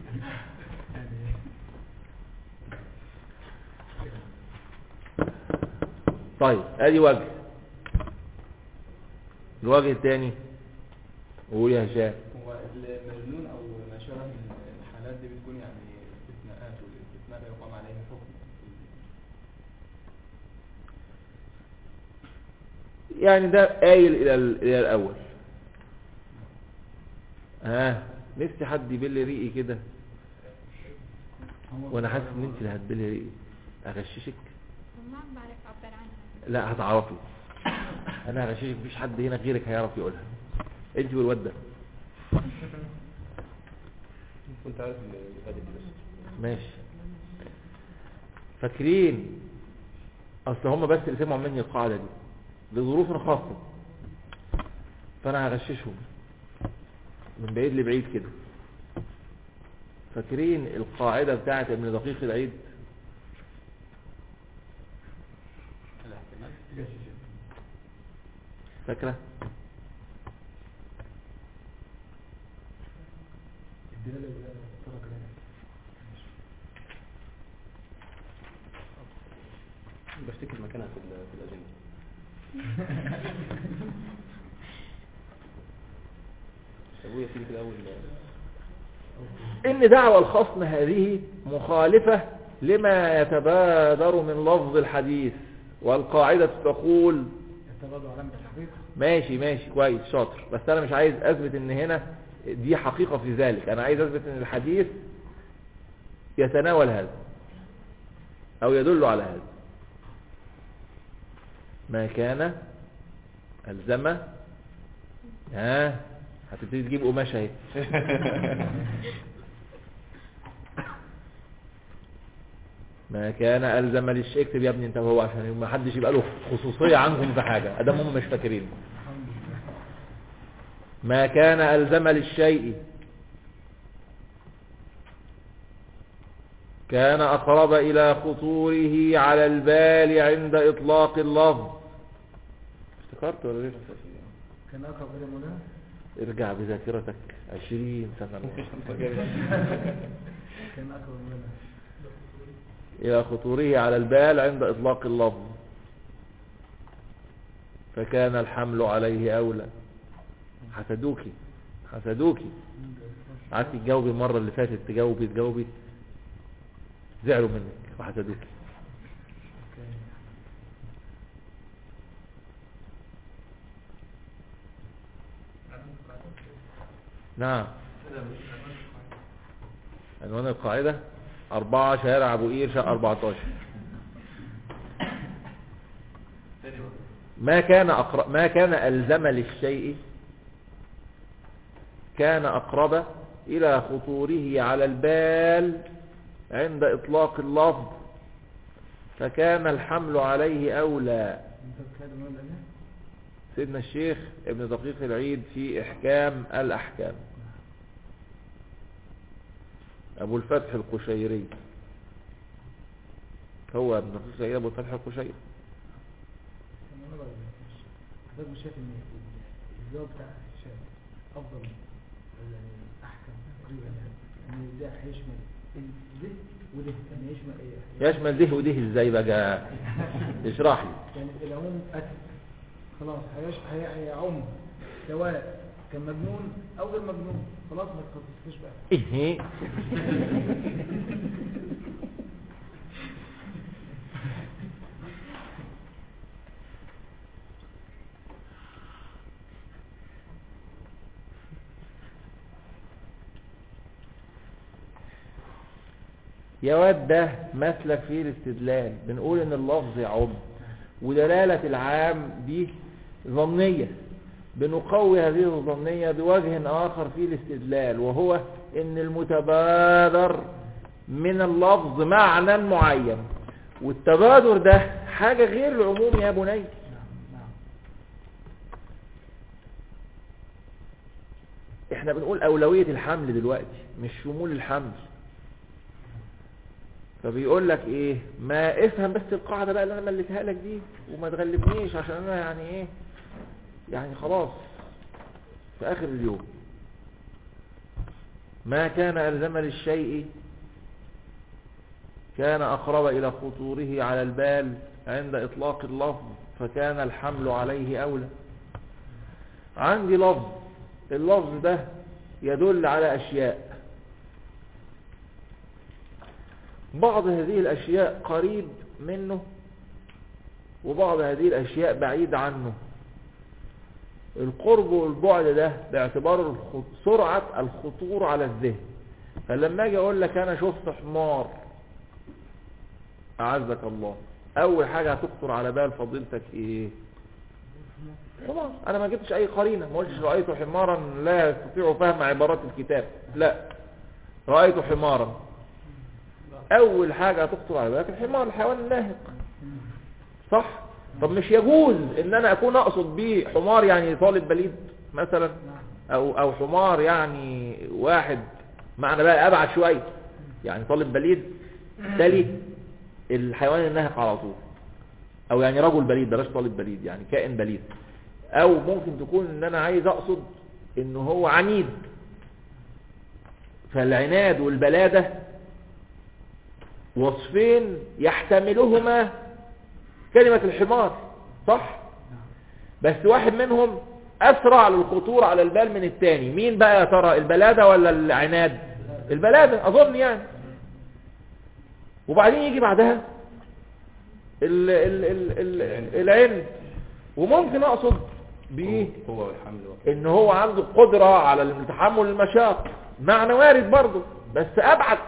طيب ادي وجه الوجه الثاني قول يا هشام
هو المجنون او ما شابه من الحالات دي بتكون يعني استثناءات والاستثناء لا يقام عليه حكم
يعني ده قايل الى ال- الى الاول ها نفسي حد يبل ريقي كده وانا حاسس ان انت اللي هتبل ريقي اغششك
ما بعرف اعبر عنها
لا هتعرفي انا هغششك مفيش حد هنا غيرك هيعرف يقولها انت والواد ده
كنت عارف اللي فاتت دي بس
ماشي فاكرين اصل هم بس اللي سمعوا مني القاعده دي لظروف خاصه فانا هغششهم من بعيد لبعيد كده فاكرين القاعده بتاعت ابن دقيق العيد فاكره
بفتكر مكانها في ال- في الأجندة أبويا سيدي في الأول
ان دعوى الخصم هذه مخالفة لما يتبادر من لفظ الحديث والقاعدة تقول
التبادل علامة الحقيقة
ماشي ماشي كويس شاطر بس انا مش عايز اثبت ان هنا دي حقيقة في ذلك انا عايز اثبت ان الحديث يتناول هذا او يدل على هذا ما كان الزم ها هتبتدي تجيب قماش اهي ما كان الزم للشيء اكتب يا ابني انت وهو عشان ما حدش يبقى له خصوصيه عنكم في حاجه ادام هم مش فاكرين ما كان الزم للشيء كان اقرب الى خطوره على البال عند اطلاق اللفظ افتكرت ولا ليه
كان أقرب إلى مناه
ارجع بذاكرتك عشرين سنة
كان أقرب مناه
إلى خطوره على البال عند إطلاق اللفظ فكان الحمل عليه أولى حسدوكي حسدوكي قعدتي تجاوبي المرة اللي فاتت تجاوبي تجاوبي زعلوا منك وحسدوكي نعم عنوان القاعدة أربعة شارع أبو قير شقة 14 ما كان أقرب ما كان ألزم للشيء كان أقرب إلى خطوره على البال عند إطلاق اللفظ فكان الحمل عليه أولى
أنت بتكلم ولا إيه؟
سيدنا الشيخ ابن دقيق العيد في إحكام الأحكام أبو الفتح القشيري هو ابن دقيق العيد أبو الفتح القشيري
حضرتك مش شايف ان الجواب بتاع الشاذ افضل ولا احكم تقريبا يعني ان ده هيشمل ده وده يعني يشمل ايه
يشمل ده وده ازاي بقى اشرح لي
يعني العموم اتى خلاص هيش هي- هيعم سواء كان مجنون او غير مجنون خلاص ما تخصصتش بقى
ايه يا واد ده مسلك فيه الاستدلال بنقول ان اللفظ يعم ودلالة العام دي ظنية بنقوي هذه الظنية بوجه آخر في الاستدلال وهو ان المتبادر من اللفظ معنى معين والتبادر ده حاجة غير العموم يا بني احنا بنقول اولوية الحمل دلوقتي مش شمول الحمل فبيقول لك ايه ما افهم بس القاعدة بقى اللي انا مليتها لك دي وما تغلبنيش عشان انا يعني ايه يعني خلاص في اخر اليوم ما كان ألزم للشيء كان أقرب إلى خطوره على البال عند إطلاق اللفظ فكان الحمل عليه أولى عندي لفظ اللفظ ده يدل على أشياء بعض هذه الأشياء قريب منه وبعض هذه الأشياء بعيد عنه القرب والبعد ده باعتبار الخط... سرعة الخطور على الذهن فلما اجي اقول لك انا شفت حمار اعزك الله اول حاجة هتخطر على بال فضيلتك ايه حمار انا ما جبتش اي قرينة ما قلتش رأيت حمارا لا يستطيع فهم عبارات الكتاب لا رأيت حمارا اول حاجة هتخطر على بالك الحمار الحيوان الناهق صح طب مش يجوز ان انا اكون اقصد بيه حمار يعني طالب بليد مثلا او او حمار يعني واحد معنى بقى ابعد شوية يعني طالب بليد تالي الحيوان الناهق على طول او يعني رجل بليد بلاش طالب بليد يعني كائن بليد او ممكن تكون ان انا عايز اقصد ان هو عنيد فالعناد والبلادة وصفين يحتملهما كلمة الحمار صح بس واحد منهم اسرع للخطور على البال من التاني مين بقى يا ترى البلادة ولا العناد البلادة اظن يعني وبعدين يجي بعدها ال ال ال ال العند وممكن اقصد بايه
هو والحمل
ان هو عنده قدرة على تحمل المشاق معنى وارد برضه بس ابعد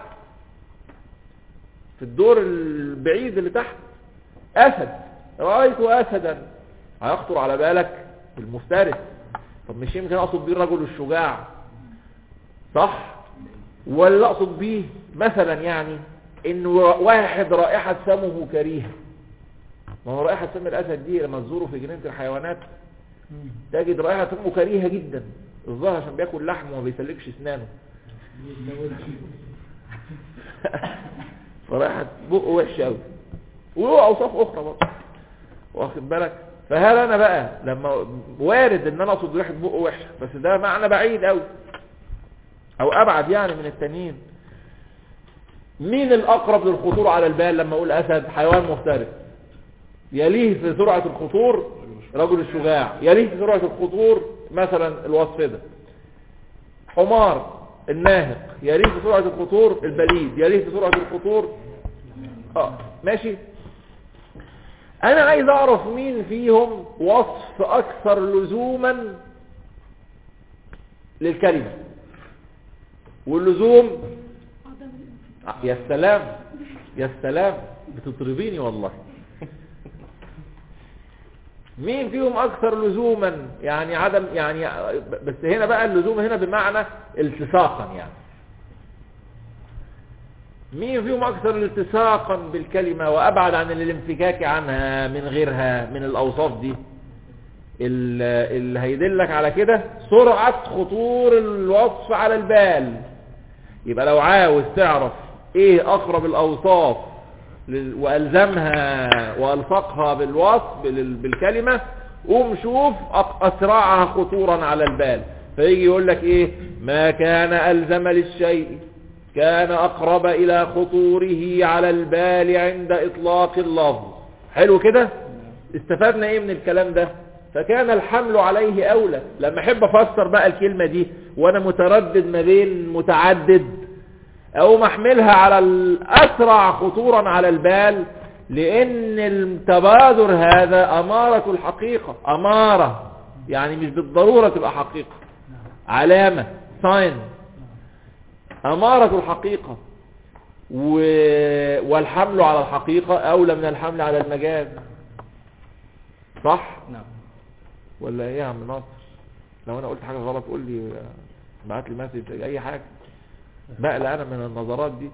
في الدور البعيد اللي تحت اسد رأيت اسدا هيخطر على بالك المفترس طب مش يمكن اقصد بيه الرجل الشجاع صح ولا اقصد بيه مثلا يعني ان واحد رائحة سمه كريهة ما هو رائحة سم الاسد دي لما تزوره في جنينة الحيوانات تجد رائحة سمه كريهة جدا الظاهر عشان بياكل لحم وما بيسلكش اسنانه فرائحة بقه وحشة قوي وله اوصاف اخرى برضه واخد بالك فهل انا بقى لما وارد ان انا اقصد ريحه بقه وحشه بس ده معنى بعيد قوي او ابعد يعني من التانيين مين الاقرب للخطور على البال لما اقول اسد حيوان مفترس يليه في سرعه الخطور رجل الشجاع يليه في سرعه الخطور مثلا الوصف ده حمار الناهق يليه في سرعه الخطور البليد يليه في سرعه الخطور اه ماشي انا عايز اعرف مين فيهم وصف اكثر لزوما للكلمة واللزوم آه، يا سلام يا سلام بتطربيني والله مين فيهم اكثر لزوما يعني عدم يعني بس هنا بقى اللزوم هنا بمعنى التصاقا يعني مين فيهم اكثر التصاقا بالكلمة وابعد عن الانفكاك عنها من غيرها من الاوصاف دي ال- اللي هيدلك على كده سرعة خطور الوصف على البال يبقى لو عاوز تعرف ايه اقرب الاوصاف لل- والزمها والصقها بالوصف بال- بالكلمة قوم شوف أق- أسرعها خطورا على البال فيجي يقول لك ايه ما كان ألزم للشيء كان أقرب إلى خطوره على البال عند إطلاق اللفظ حلو كده استفدنا ايه من الكلام ده فكان الحمل عليه أولى لما أحب أفسر بقى الكلمة دي وأنا متردد ما بين متعدد أو محملها على الأسرع خطورا على البال لأن التبادر هذا أمارة الحقيقة أمارة يعني مش بالضرورة تبقى حقيقة علامة ساين أمارة الحقيقة و... والحمل على الحقيقة أولى من الحمل على المجاز صح
نعم
ولا ايه يا عم ناصر لو انا قلت حاجة غلط قول لي ابعت لي مسج اي حاجة بقلق انا من النظرات دي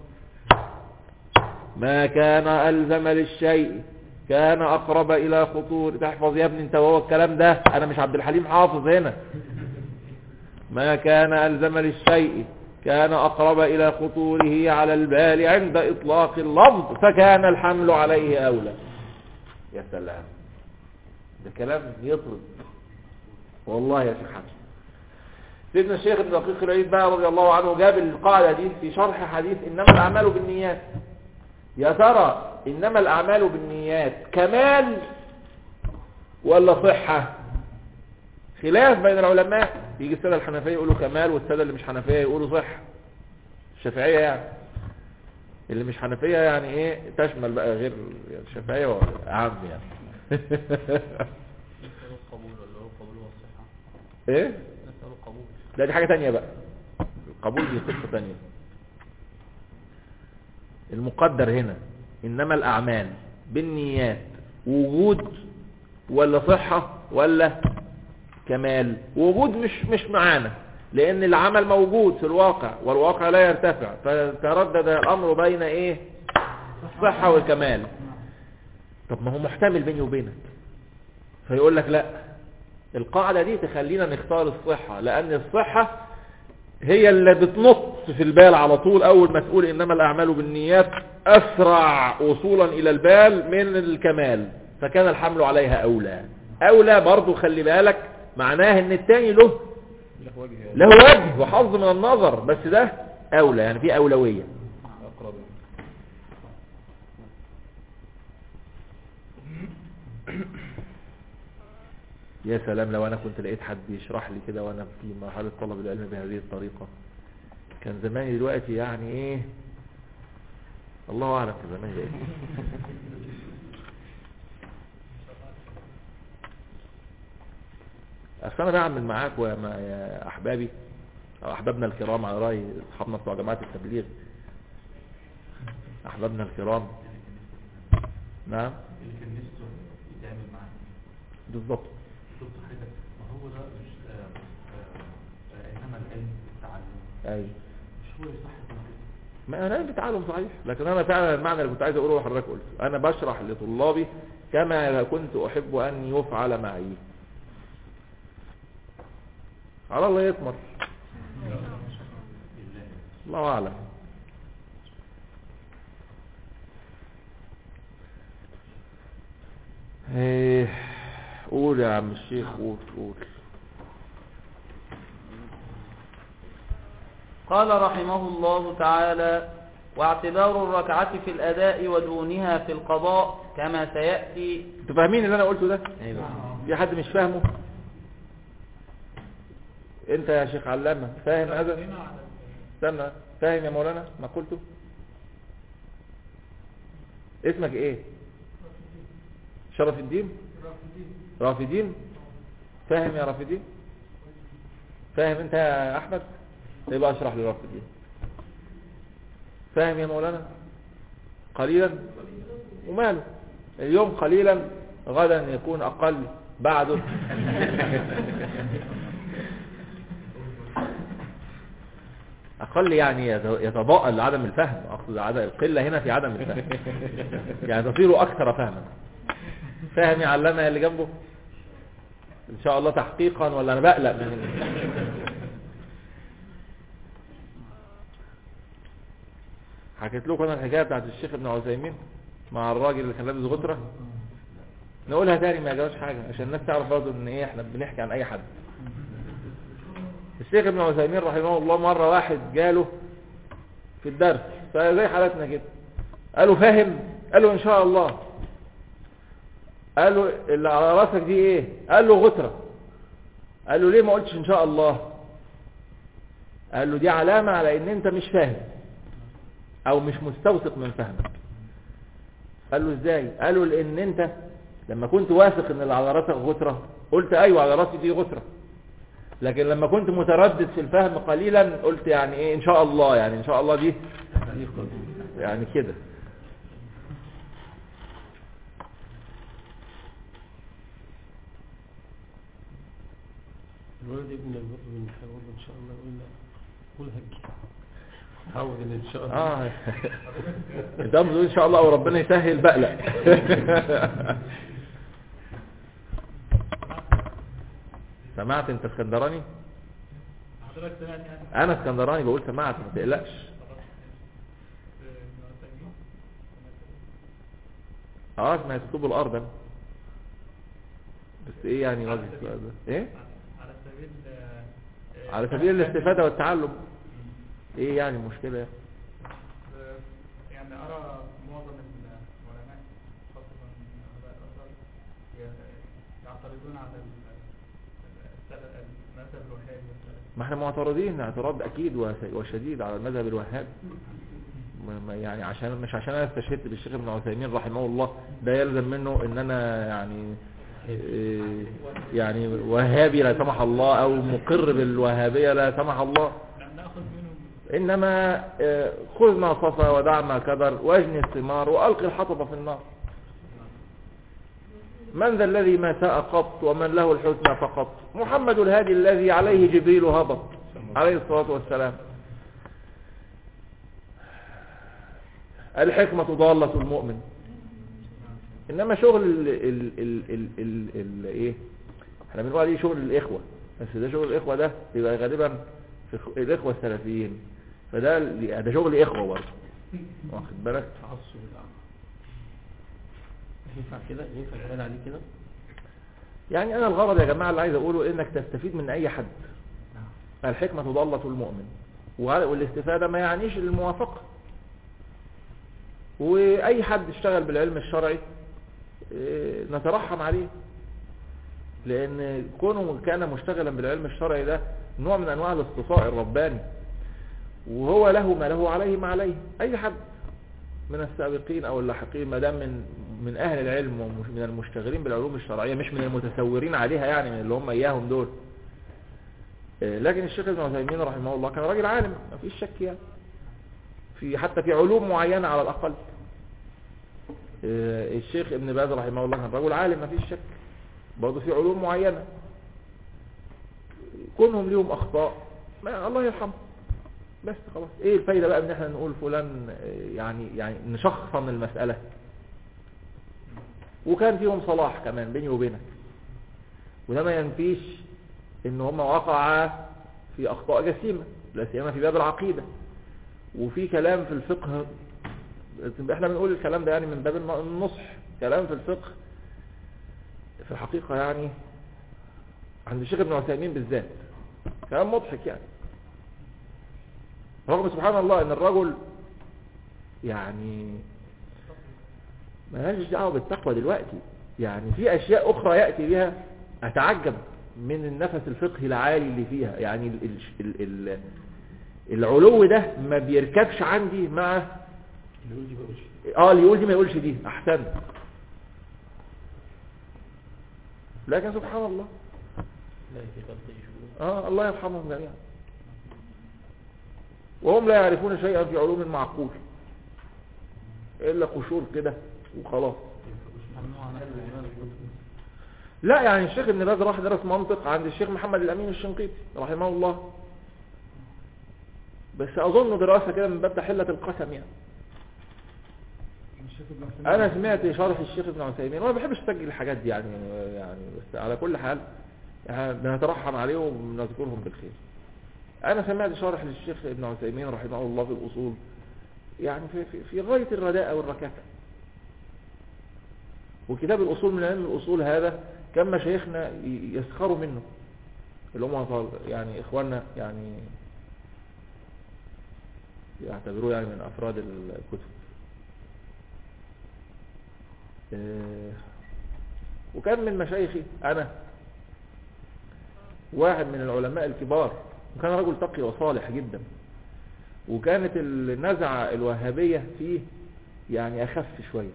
ما كان ألزم للشيء كان أقرب إلى خطور تحفظ يا ابني انت وهو الكلام ده أنا مش عبد الحليم حافظ هنا ما كان ألزم للشيء كان أقرب إلى خطوره على البال عند إطلاق اللفظ فكان الحمل عليه أولى يا سلام ده كلام يطرد والله يا شيخ حسن سيدنا الشيخ ابن دقيق العيد بقى رضي الله عنه جاب القاعدة دي في شرح حديث إنما الأعمال بالنيات يا ترى إنما الأعمال بالنيات كمال ولا صحة خلاف بين العلماء يجي السادة الحنفية يقولوا كمال والسادة اللي مش حنفية يقولوا صح الشافعية يعني اللي مش حنفية يعني ايه تشمل بقى غير الشافعية وعام يعني
نسأل القبول ولا هو القبول والصحة
ايه
نسأل القبول
لا دي حاجة تانية بقى القبول دي قصة تانية المقدر هنا انما الاعمال بالنيات وجود ولا صحة ولا كمال وجود مش مش معانا لان العمل موجود في الواقع والواقع لا يرتفع فتردد الامر بين ايه الصحة والكمال طب ما هو محتمل بيني وبينك فيقول لك لا القاعدة دي تخلينا نختار الصحة لان الصحة هي اللي بتنط في البال على طول اول ما تقول انما الاعمال بالنيات اسرع وصولا الى البال من الكمال فكان الحمل عليها اولى اولى برضو خلي بالك معناه ان التاني له
له وجه
له وجه وحظ من النظر بس ده اولى يعني في اولوية
أقرب
يا سلام لو انا كنت لقيت حد يشرح لي كده وانا في مرحلة طلب العلم بهذه الطريقة كان زماني دلوقتي يعني ايه الله اعلم كان زماني ايه اصل انا بعمل معاك ومع يا احبابي او احبابنا الكرام على راي اصحابنا بتوع جماعه التبليغ احبابنا الكرام نعم
اللي كان نفسه يتعامل معاه
بالظبط
دكتور حضرتك ما هو ده مش آه، آه، آه، انما العلم التعلم
ايوه
مش هو يصح يكون كده
ما انا بتعلم صحيح لكن انا فعلا المعنى اللي كنت عايز اقوله حضرتك قلت انا بشرح لطلابي كما كنت احب ان يفعل معي على الله يثمر الله اعلم ايه قول يا عم الشيخ قول قول
قال رحمه الله تعالى واعتبار الركعة في الأداء ودونها في القضاء كما سيأتي
انتوا فاهمين اللي انا قلته ده
أيوة.
في حد مش فاهمه انت يا شيخ علامة فاهم هذا استنى فاهم يا مولانا ما قلته اسمك ايه شرف الدين رافدين فاهم يا رافدين فاهم انت يا احمد يبقى اشرح لي رافدين فاهم يا مولانا قليلا وماله اليوم قليلا غدا يكون اقل بعده اقل يعني يت- يتضاءل عدم الفهم اقصد عدم القله هنا في عدم الفهم يعني تصير اكثر فهما فاهم يا علامه اللي جنبه ان شاء الله تحقيقا ولا انا بقلق من حكيت لكم انا الحكايه بتاعت الشيخ ابن عثيمين مع الراجل اللي كان لابس غتره نقولها تاني ما يجراش حاجة عشان الناس تعرف برضه ان ايه احنا بنحكي عن اي حد الشيخ ابن عثيمين رحمه الله مرة واحد جاله في الدرس فزي حالتنا كده قالوا فاهم قالوا ان شاء الله قالوا اللي على راسك دي ايه قال له غترة قال له ليه ما قلتش ان شاء الله قال له دي علامة على ان انت مش فاهم او مش مستوثق من فهمك قال له ازاي قالوا لان انت لما كنت واثق ان اللي على راسك غترة قلت ايوه على راسي دي غترة لكن لما كنت متردد في الفهم قليلا قلت يعني ايه ان شاء الله يعني ان شاء الله دي يعني كده
الولد ابن البر من حيوان ان شاء الله يقول لا قول هجي حاول ان شاء الله
اه انت بتقول ان شاء الله وربنا يسهل بقلق سمعت انت اسكندراني
حضرتك سمعت يعني
انا اسكندراني بقول سمعت ما تقلقش اه سمعت طوب الارض انا بس ايه يعني وجه السؤال ده ايه
على سبيل آه،
على سبيل الاستفادة والتعلم ايه يعني المشكلة يعني
آه، يعني أرى معظم العلماء خاصة من علماء الأزهر ي- يعترضون على ال- السلف المذهب الوهابي والسلف
ما احنا معترضين اعتراض اكيد وس- وشديد على المذهب الوهابي ما- ما يعني عشان مش عشان انا استشهدت بالشيخ ابن عثيمين رحمه الله ده يلزم منه ان انا يعني إيه، يعني وهابي لا سمح الله او مقر بالوهابية لا سمح الله
نأخذ منهم
انما آه، خذ ما صفى ودع ما كدر واجني الثمار والقي الحطب في النار من ذا الذي ما ساء قط ومن له الحسنى فقط محمد الهادي الذي عليه جبريل هبط عليه الصلاة والسلام الحكمة ضالة المؤمن انما شغل ال ال ال ال ال ال ايه احنا بنقول عليه شغل الاخوة بس ده شغل الاخوة ده بيبقى غالبا في خ- الاخوة السلفيين فده ال- ده شغل اخوة برضه واخد بالك
تعصب الأعمى ينفع كده ينفع يتقال عليه كده
يعني انا الغرض يا جماعة اللي عايز اقوله انك تستفيد من اي حد الحكمة ضالة المؤمن وعلى- والاستفادة ما يعنيش الموافقة واي حد اشتغل بالعلم الشرعي اه، نترحم عليه لان كونه كان مشتغلا بالعلم الشرعي ده نوع من انواع الاصطفاء الرباني وهو له ما له عليه ما عليه اي حد من السابقين او اللاحقين ما دام من من اهل العلم ومن المشتغلين بالعلوم الشرعيه مش من المتسورين عليها يعني من اللي هم اياهم دول آه، لكن الشيخ ابن عثيمين رحمه الله كان راجل عالم ما فيش شك يعني في حتى في علوم معينه على الاقل آه، الشيخ ابن باز رحمه الله كان رجل عالم ما فيش شك برضه في علوم معينه كونهم ليهم اخطاء ما الله يرحمه بس خلاص ايه الفايدة بقى ان احنا نقول فلان آه، يعني يعني نشخصن المسألة وكان فيهم صلاح كمان بيني وبينك وده ما ينفيش ان هم وقعا في اخطاء جسيمة لا سيما في باب العقيدة وفي كلام في الفقه احنا بنقول الكلام ده يعني من باب الن- النصح كلام في الفقه في الحقيقة يعني عند الشيخ ابن عثيمين بالذات كلام مضحك يعني رغم سبحان الله ان الرجل يعني ما لهاش دعوه بالتقوى دلوقتي يعني في اشياء اخرى ياتي بها اتعجب من النفس الفقهي العالي اللي فيها يعني ال ال ال ال العلو ده ما بيركبش عندي مع
اللي يقول دي بقولش
اه اللي يقول دي ما يقولش دي احسن لكن سبحان الله
لا في خلق يشوفون
اه الله يرحمهم جميعا وهم لا يعرفون شيئا في علوم المعقول الا قشور كده وخلاص لا يعني الشيخ ابن باز راح درس منطق عند الشيخ محمد الامين الشنقيطي رحمه الله بس اظن دراسة كده من باب تحلة القسم يعني
الشيخ ابن عثيمين
انا سمعت شرح الشيخ ابن عثيمين وانا ما بحبش اسجل الحاجات دي يعني يعني بس على كل حال يعني بنترحم عليهم ونذكرهم بالخير انا سمعت شرح للشيخ ابن عثيمين رحمه الله في الاصول يعني في, في, في غاية الرداءة والركاكة وكتاب الأصول من علم الأصول هذا كان مشايخنا ي- يسخروا منه اللي هم طال- يعني إخواننا يعني يعتبروه يعني من أفراد الكتب آه، وكان من مشايخي أنا واحد من العلماء الكبار وكان رجل تقي وصالح جدا وكانت النزعة الوهابية فيه يعني أخف شوية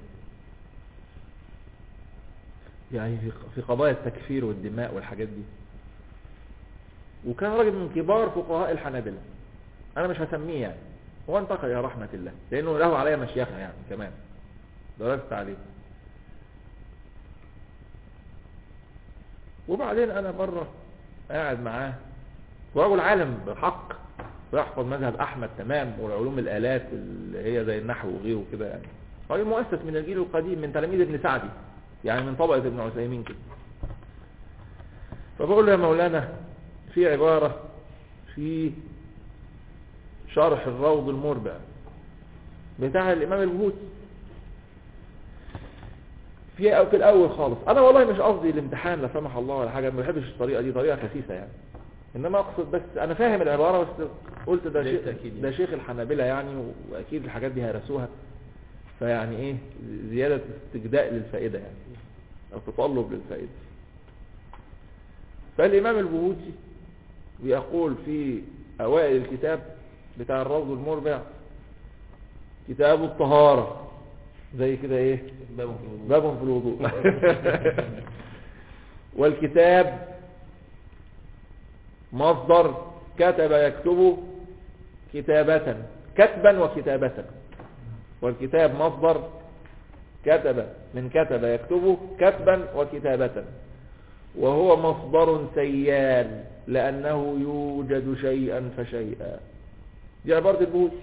يعني في في قضايا التكفير والدماء والحاجات دي وكان راجل من كبار فقهاء الحنابلة أنا مش هسميه يعني هو انتقل إلى رحمة الله لأنه له عليا مشيخة يعني كمان درست عليه وبعدين أنا بره قاعد معاه ورجل عالم بحق ويحفظ مذهب أحمد تمام والعلوم الآلات اللي هي زي النحو وغيره كده يعني راجل مؤسس من الجيل القديم من تلاميذ ابن سعدي يعني من طبقة ابن عثيمين كده فبقول له يا مولانا في عبارة في شرح الروض المربع بتاع الإمام البهوتي في أو في الأول خالص أنا والله مش قصدي الامتحان لا سمح الله ولا حاجة ما بحبش الطريقة دي طريقة خسيسة يعني إنما أقصد بس أنا فاهم العبارة بس قلت ده شيخ
بالتأكيد يعني.
ده شيخ الحنابلة يعني وأكيد الحاجات دي هرسوها فيعني إيه زيادة استجداء للفائدة يعني أو تطلب للفائدة فالإمام البهوتي بيقول في أوائل الكتاب بتاع الروض المربع كتاب الطهارة زي كده ايه
باب في الوضوء
باب في الوضوء والكتاب مصدر كتب يكتب كتابة كتبا وكتابة والكتاب مصدر كتب من كتب يكتب كتبا وكتابة وهو مصدر سيال لأنه يوجد شيئا فشيئا دي عبارة البوتي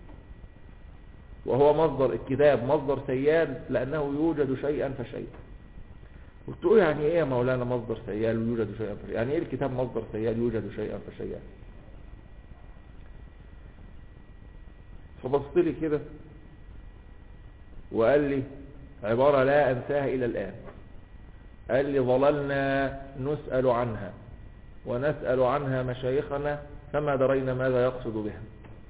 وهو مصدر الكتاب مصدر سيال لأنه يوجد شيئا فشيئا قلت له يعني ايه يا مولانا مصدر سيال ويوجد شيئا فشيئا يعني ايه الكتاب مصدر سيال يوجد شيئا فشيئا فبصت لي كده وقال لي عبارة لا أنساها إلى الآن قال لي ظللنا نسأل عنها ونسأل عنها مشايخنا فما درينا ماذا يقصد بها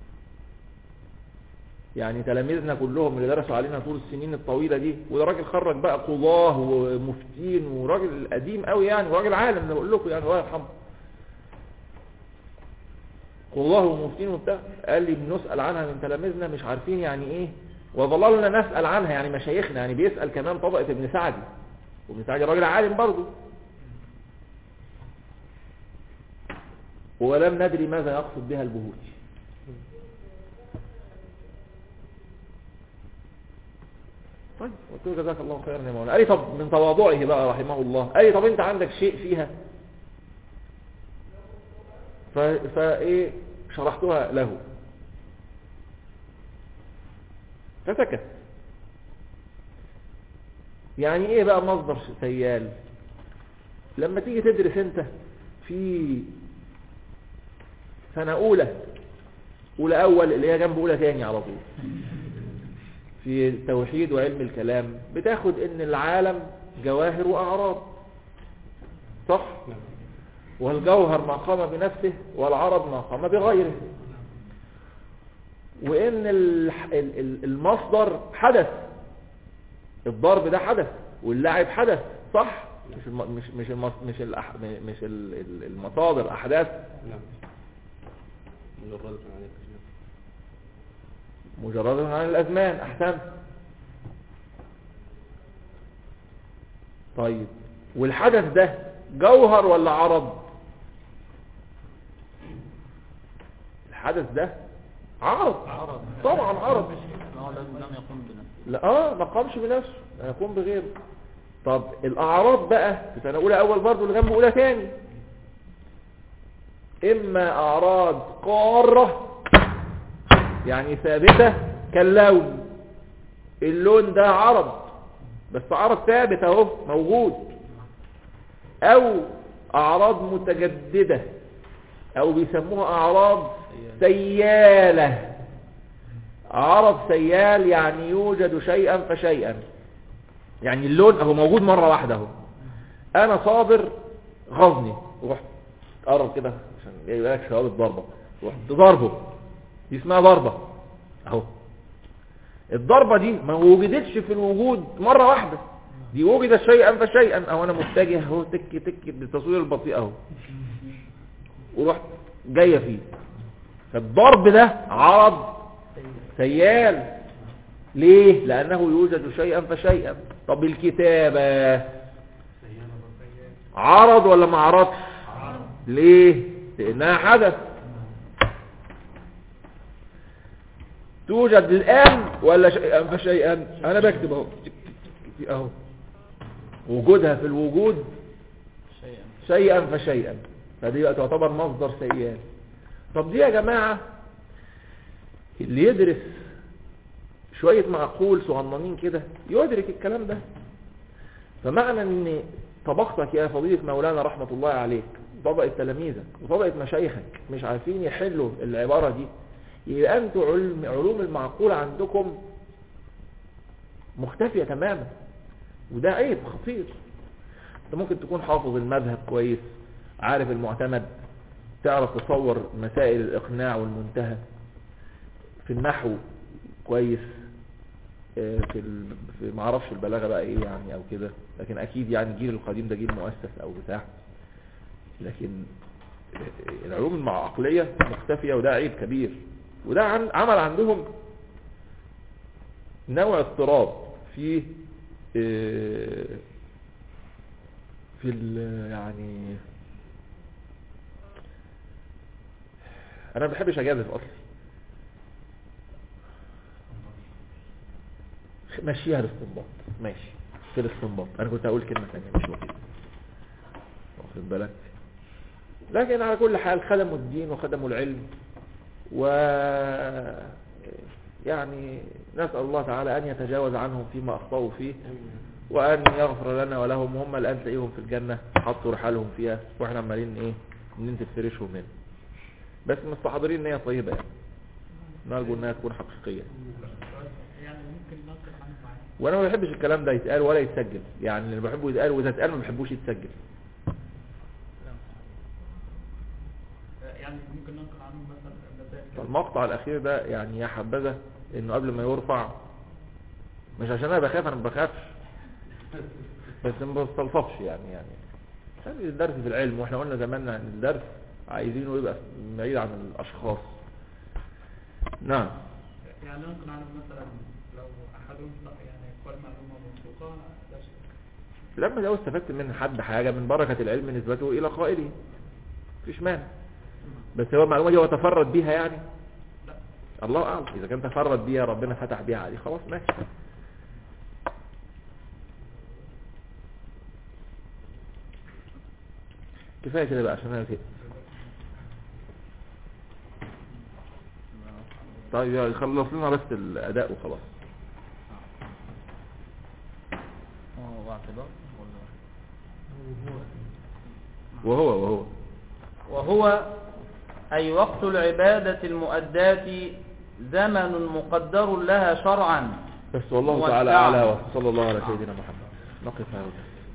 يعني تلاميذنا كلهم اللي درسوا علينا طول السنين الطويلة دي وده راجل خرج بقى قضاه ومفتين وراجل قديم قوي يعني وراجل عالم انا بقول لكم يعني الله يرحمه قضاه ومفتين وبتاع قال لي بنسأل عنها من تلاميذنا مش عارفين يعني ايه وظللنا نسأل عنها يعني مشايخنا يعني بيسأل كمان طبقة ابن سعدي وابن سعدي راجل عالم برضه ولم ندري ماذا يقصد بها البهوتي طيب قلت له جزاك الله خيرا يا مولانا قال لي طب من تواضعه بقى رحمه الله قال لي طب انت عندك شيء فيها ف... فايه شرحتها له فسكت يعني ايه بقى مصدر سيال لما تيجي تدرس انت في سنة اولى اولى اول اللي هي جنب اولى تاني على طول في التوحيد وعلم الكلام بتاخد ان العالم جواهر واعراض صح والجوهر ما قام بنفسه والعرض ما قام بغيره وان ال- ال- ال- المصدر حدث الضرب ده حدث واللعب حدث صح مش الم... مش مش المص... مش الأح... مش ال- ال- المصادر احداث
نعم مجرد عن التشبيه
مجرد عن الازمان احسن طيب والحدث ده جوهر ولا عرض الحدث ده عرض
عرض
طبعا عرض
هو لم لم يقم بنفسه
لا اه ما قامش بنفسه هيقوم بغيره طب الاعراض بقى في سنه اولى اول برضه اللي جنب اولى تاني اما اعراض قاره يعني ثابته كاللون اللون ده عرض بس عرض ثابت اهو موجود او اعراض متجدده او بيسموها اعراض سياله عرض سيال يعني يوجد شيئا فشيئا يعني اللون اهو موجود مرة واحدة اهو انا صابر غزني رحت قرب كده عشان يبقى لك شباب الضربة رحت ضربه دي اسمها ضربة اهو الضربة دي ما وجدتش في الوجود مرة واحدة دي وجدت شيئا فشيئا او انا متجه اهو تك تك بالتصوير البطيء اهو ورحت جاية فيه فالضرب ده عرض سيال ليه لانه يوجد شيئا فشيئا طب الكتابة عرض ولا ما عرضش ليه لانها حدث توجد الان ولا شيئا فشيئا انا بكتب اهو اهو وجودها في الوجود شيئا فشيئا فدي بقى تعتبر مصدر سيئات طب دي يا جماعة اللي يدرس شوية معقول صغننين كده يدرك الكلام ده فمعنى ان طبقتك يا فضيلة مولانا رحمة الله عليك طبقة تلاميذك وطبقة مشايخك مش عارفين يحلوا العبارة دي يبقى انتوا علم علوم المعقول عندكم مختفية تماما وده عيب خطير انت ممكن تكون حافظ المذهب كويس عارف المعتمد تعرف تصور مسائل الإقناع والمنتهى في النحو كويس آه، في ال... في ما اعرفش البلاغه بقى ايه يعني او كده لكن اكيد يعني الجيل القديم ده جيل مؤسس او بتاع لكن آه، العلوم العقليه مختفيه وده عيب كبير وده عن... عمل عندهم نوع اضطراب في آه، في ال... يعني انا ما بحبش اجازف اصلا مشيها الاستنباط ماشي في الاستنباط انا كنت هقول كلمة ثانية مش واخد واخد بالك لكن على كل حال خدموا الدين وخدموا العلم و يعني نسأل الله تعالى أن يتجاوز عنهم فيما أخطأوا فيه وأن يغفر لنا ولهم هم الآن تلاقيهم في الجنة حطوا رحالهم فيها وإحنا عمالين إيه ننتف فريشهم منه بس مستحضرين ان هي طيبة يعني نرجو انها تكون حقيقية
يعني ممكن ننقل عنه معاه
وانا ما بحبش الكلام ده يتقال ولا يتسجل يعني اللي بحبه يتقال واذا اتقال ما بحبوش يتسجل
يعني ممكن ننقل عنه مثلا مسائل كده.
فالمقطع الاخير ده يعني يا حبذا انه قبل ما يرفع مش عشان انا بخاف انا ما بخافش بس ما بستلطفش يعني يعني خلي الدرس في العلم واحنا قلنا زمان ان الدرس عايزينه يبقى بعيد عن الاشخاص نعم
يعني ننقل عنه مثلا لو احدهم يعني قال معلومه موثوقه لا شيء
لما لو استفدت من حد حاجة من بركة العلم نسبته الى قائله مفيش مانع بس هو المعلومة دي هو تفرد بيها يعني الله اعلم اذا كان تفرد بيها ربنا فتح بيها عليه خلاص ماشي كفاية كده بقى عشان انا زهقت طيب يا خلص لنا بس الاداء وخلاص
اه واعتبار ولا
وهو وهو
وهو أي وقت العبادة المؤداة زمن مقدر لها شرعا
بس والله تعالى
موسعا.
اعلى وصلى الله على سيدنا محمد نقف هذا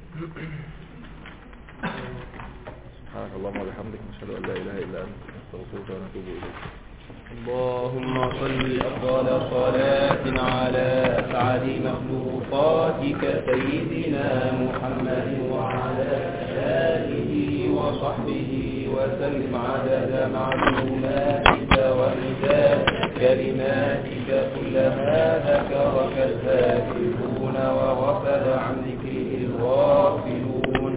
سبحانك اللهم وبحمدك نشهد ان لا اله الا انت نستغفرك ونتوب اليك
اللهم صل أفضل صلاة على أسعد مخلوقاتك سيدنا محمد وعلى آله وصحبه وسلم عدد معلوماتك ومداد كلماتك كلما ذكرك الذاكرون وغفل عن ذكره الغافلون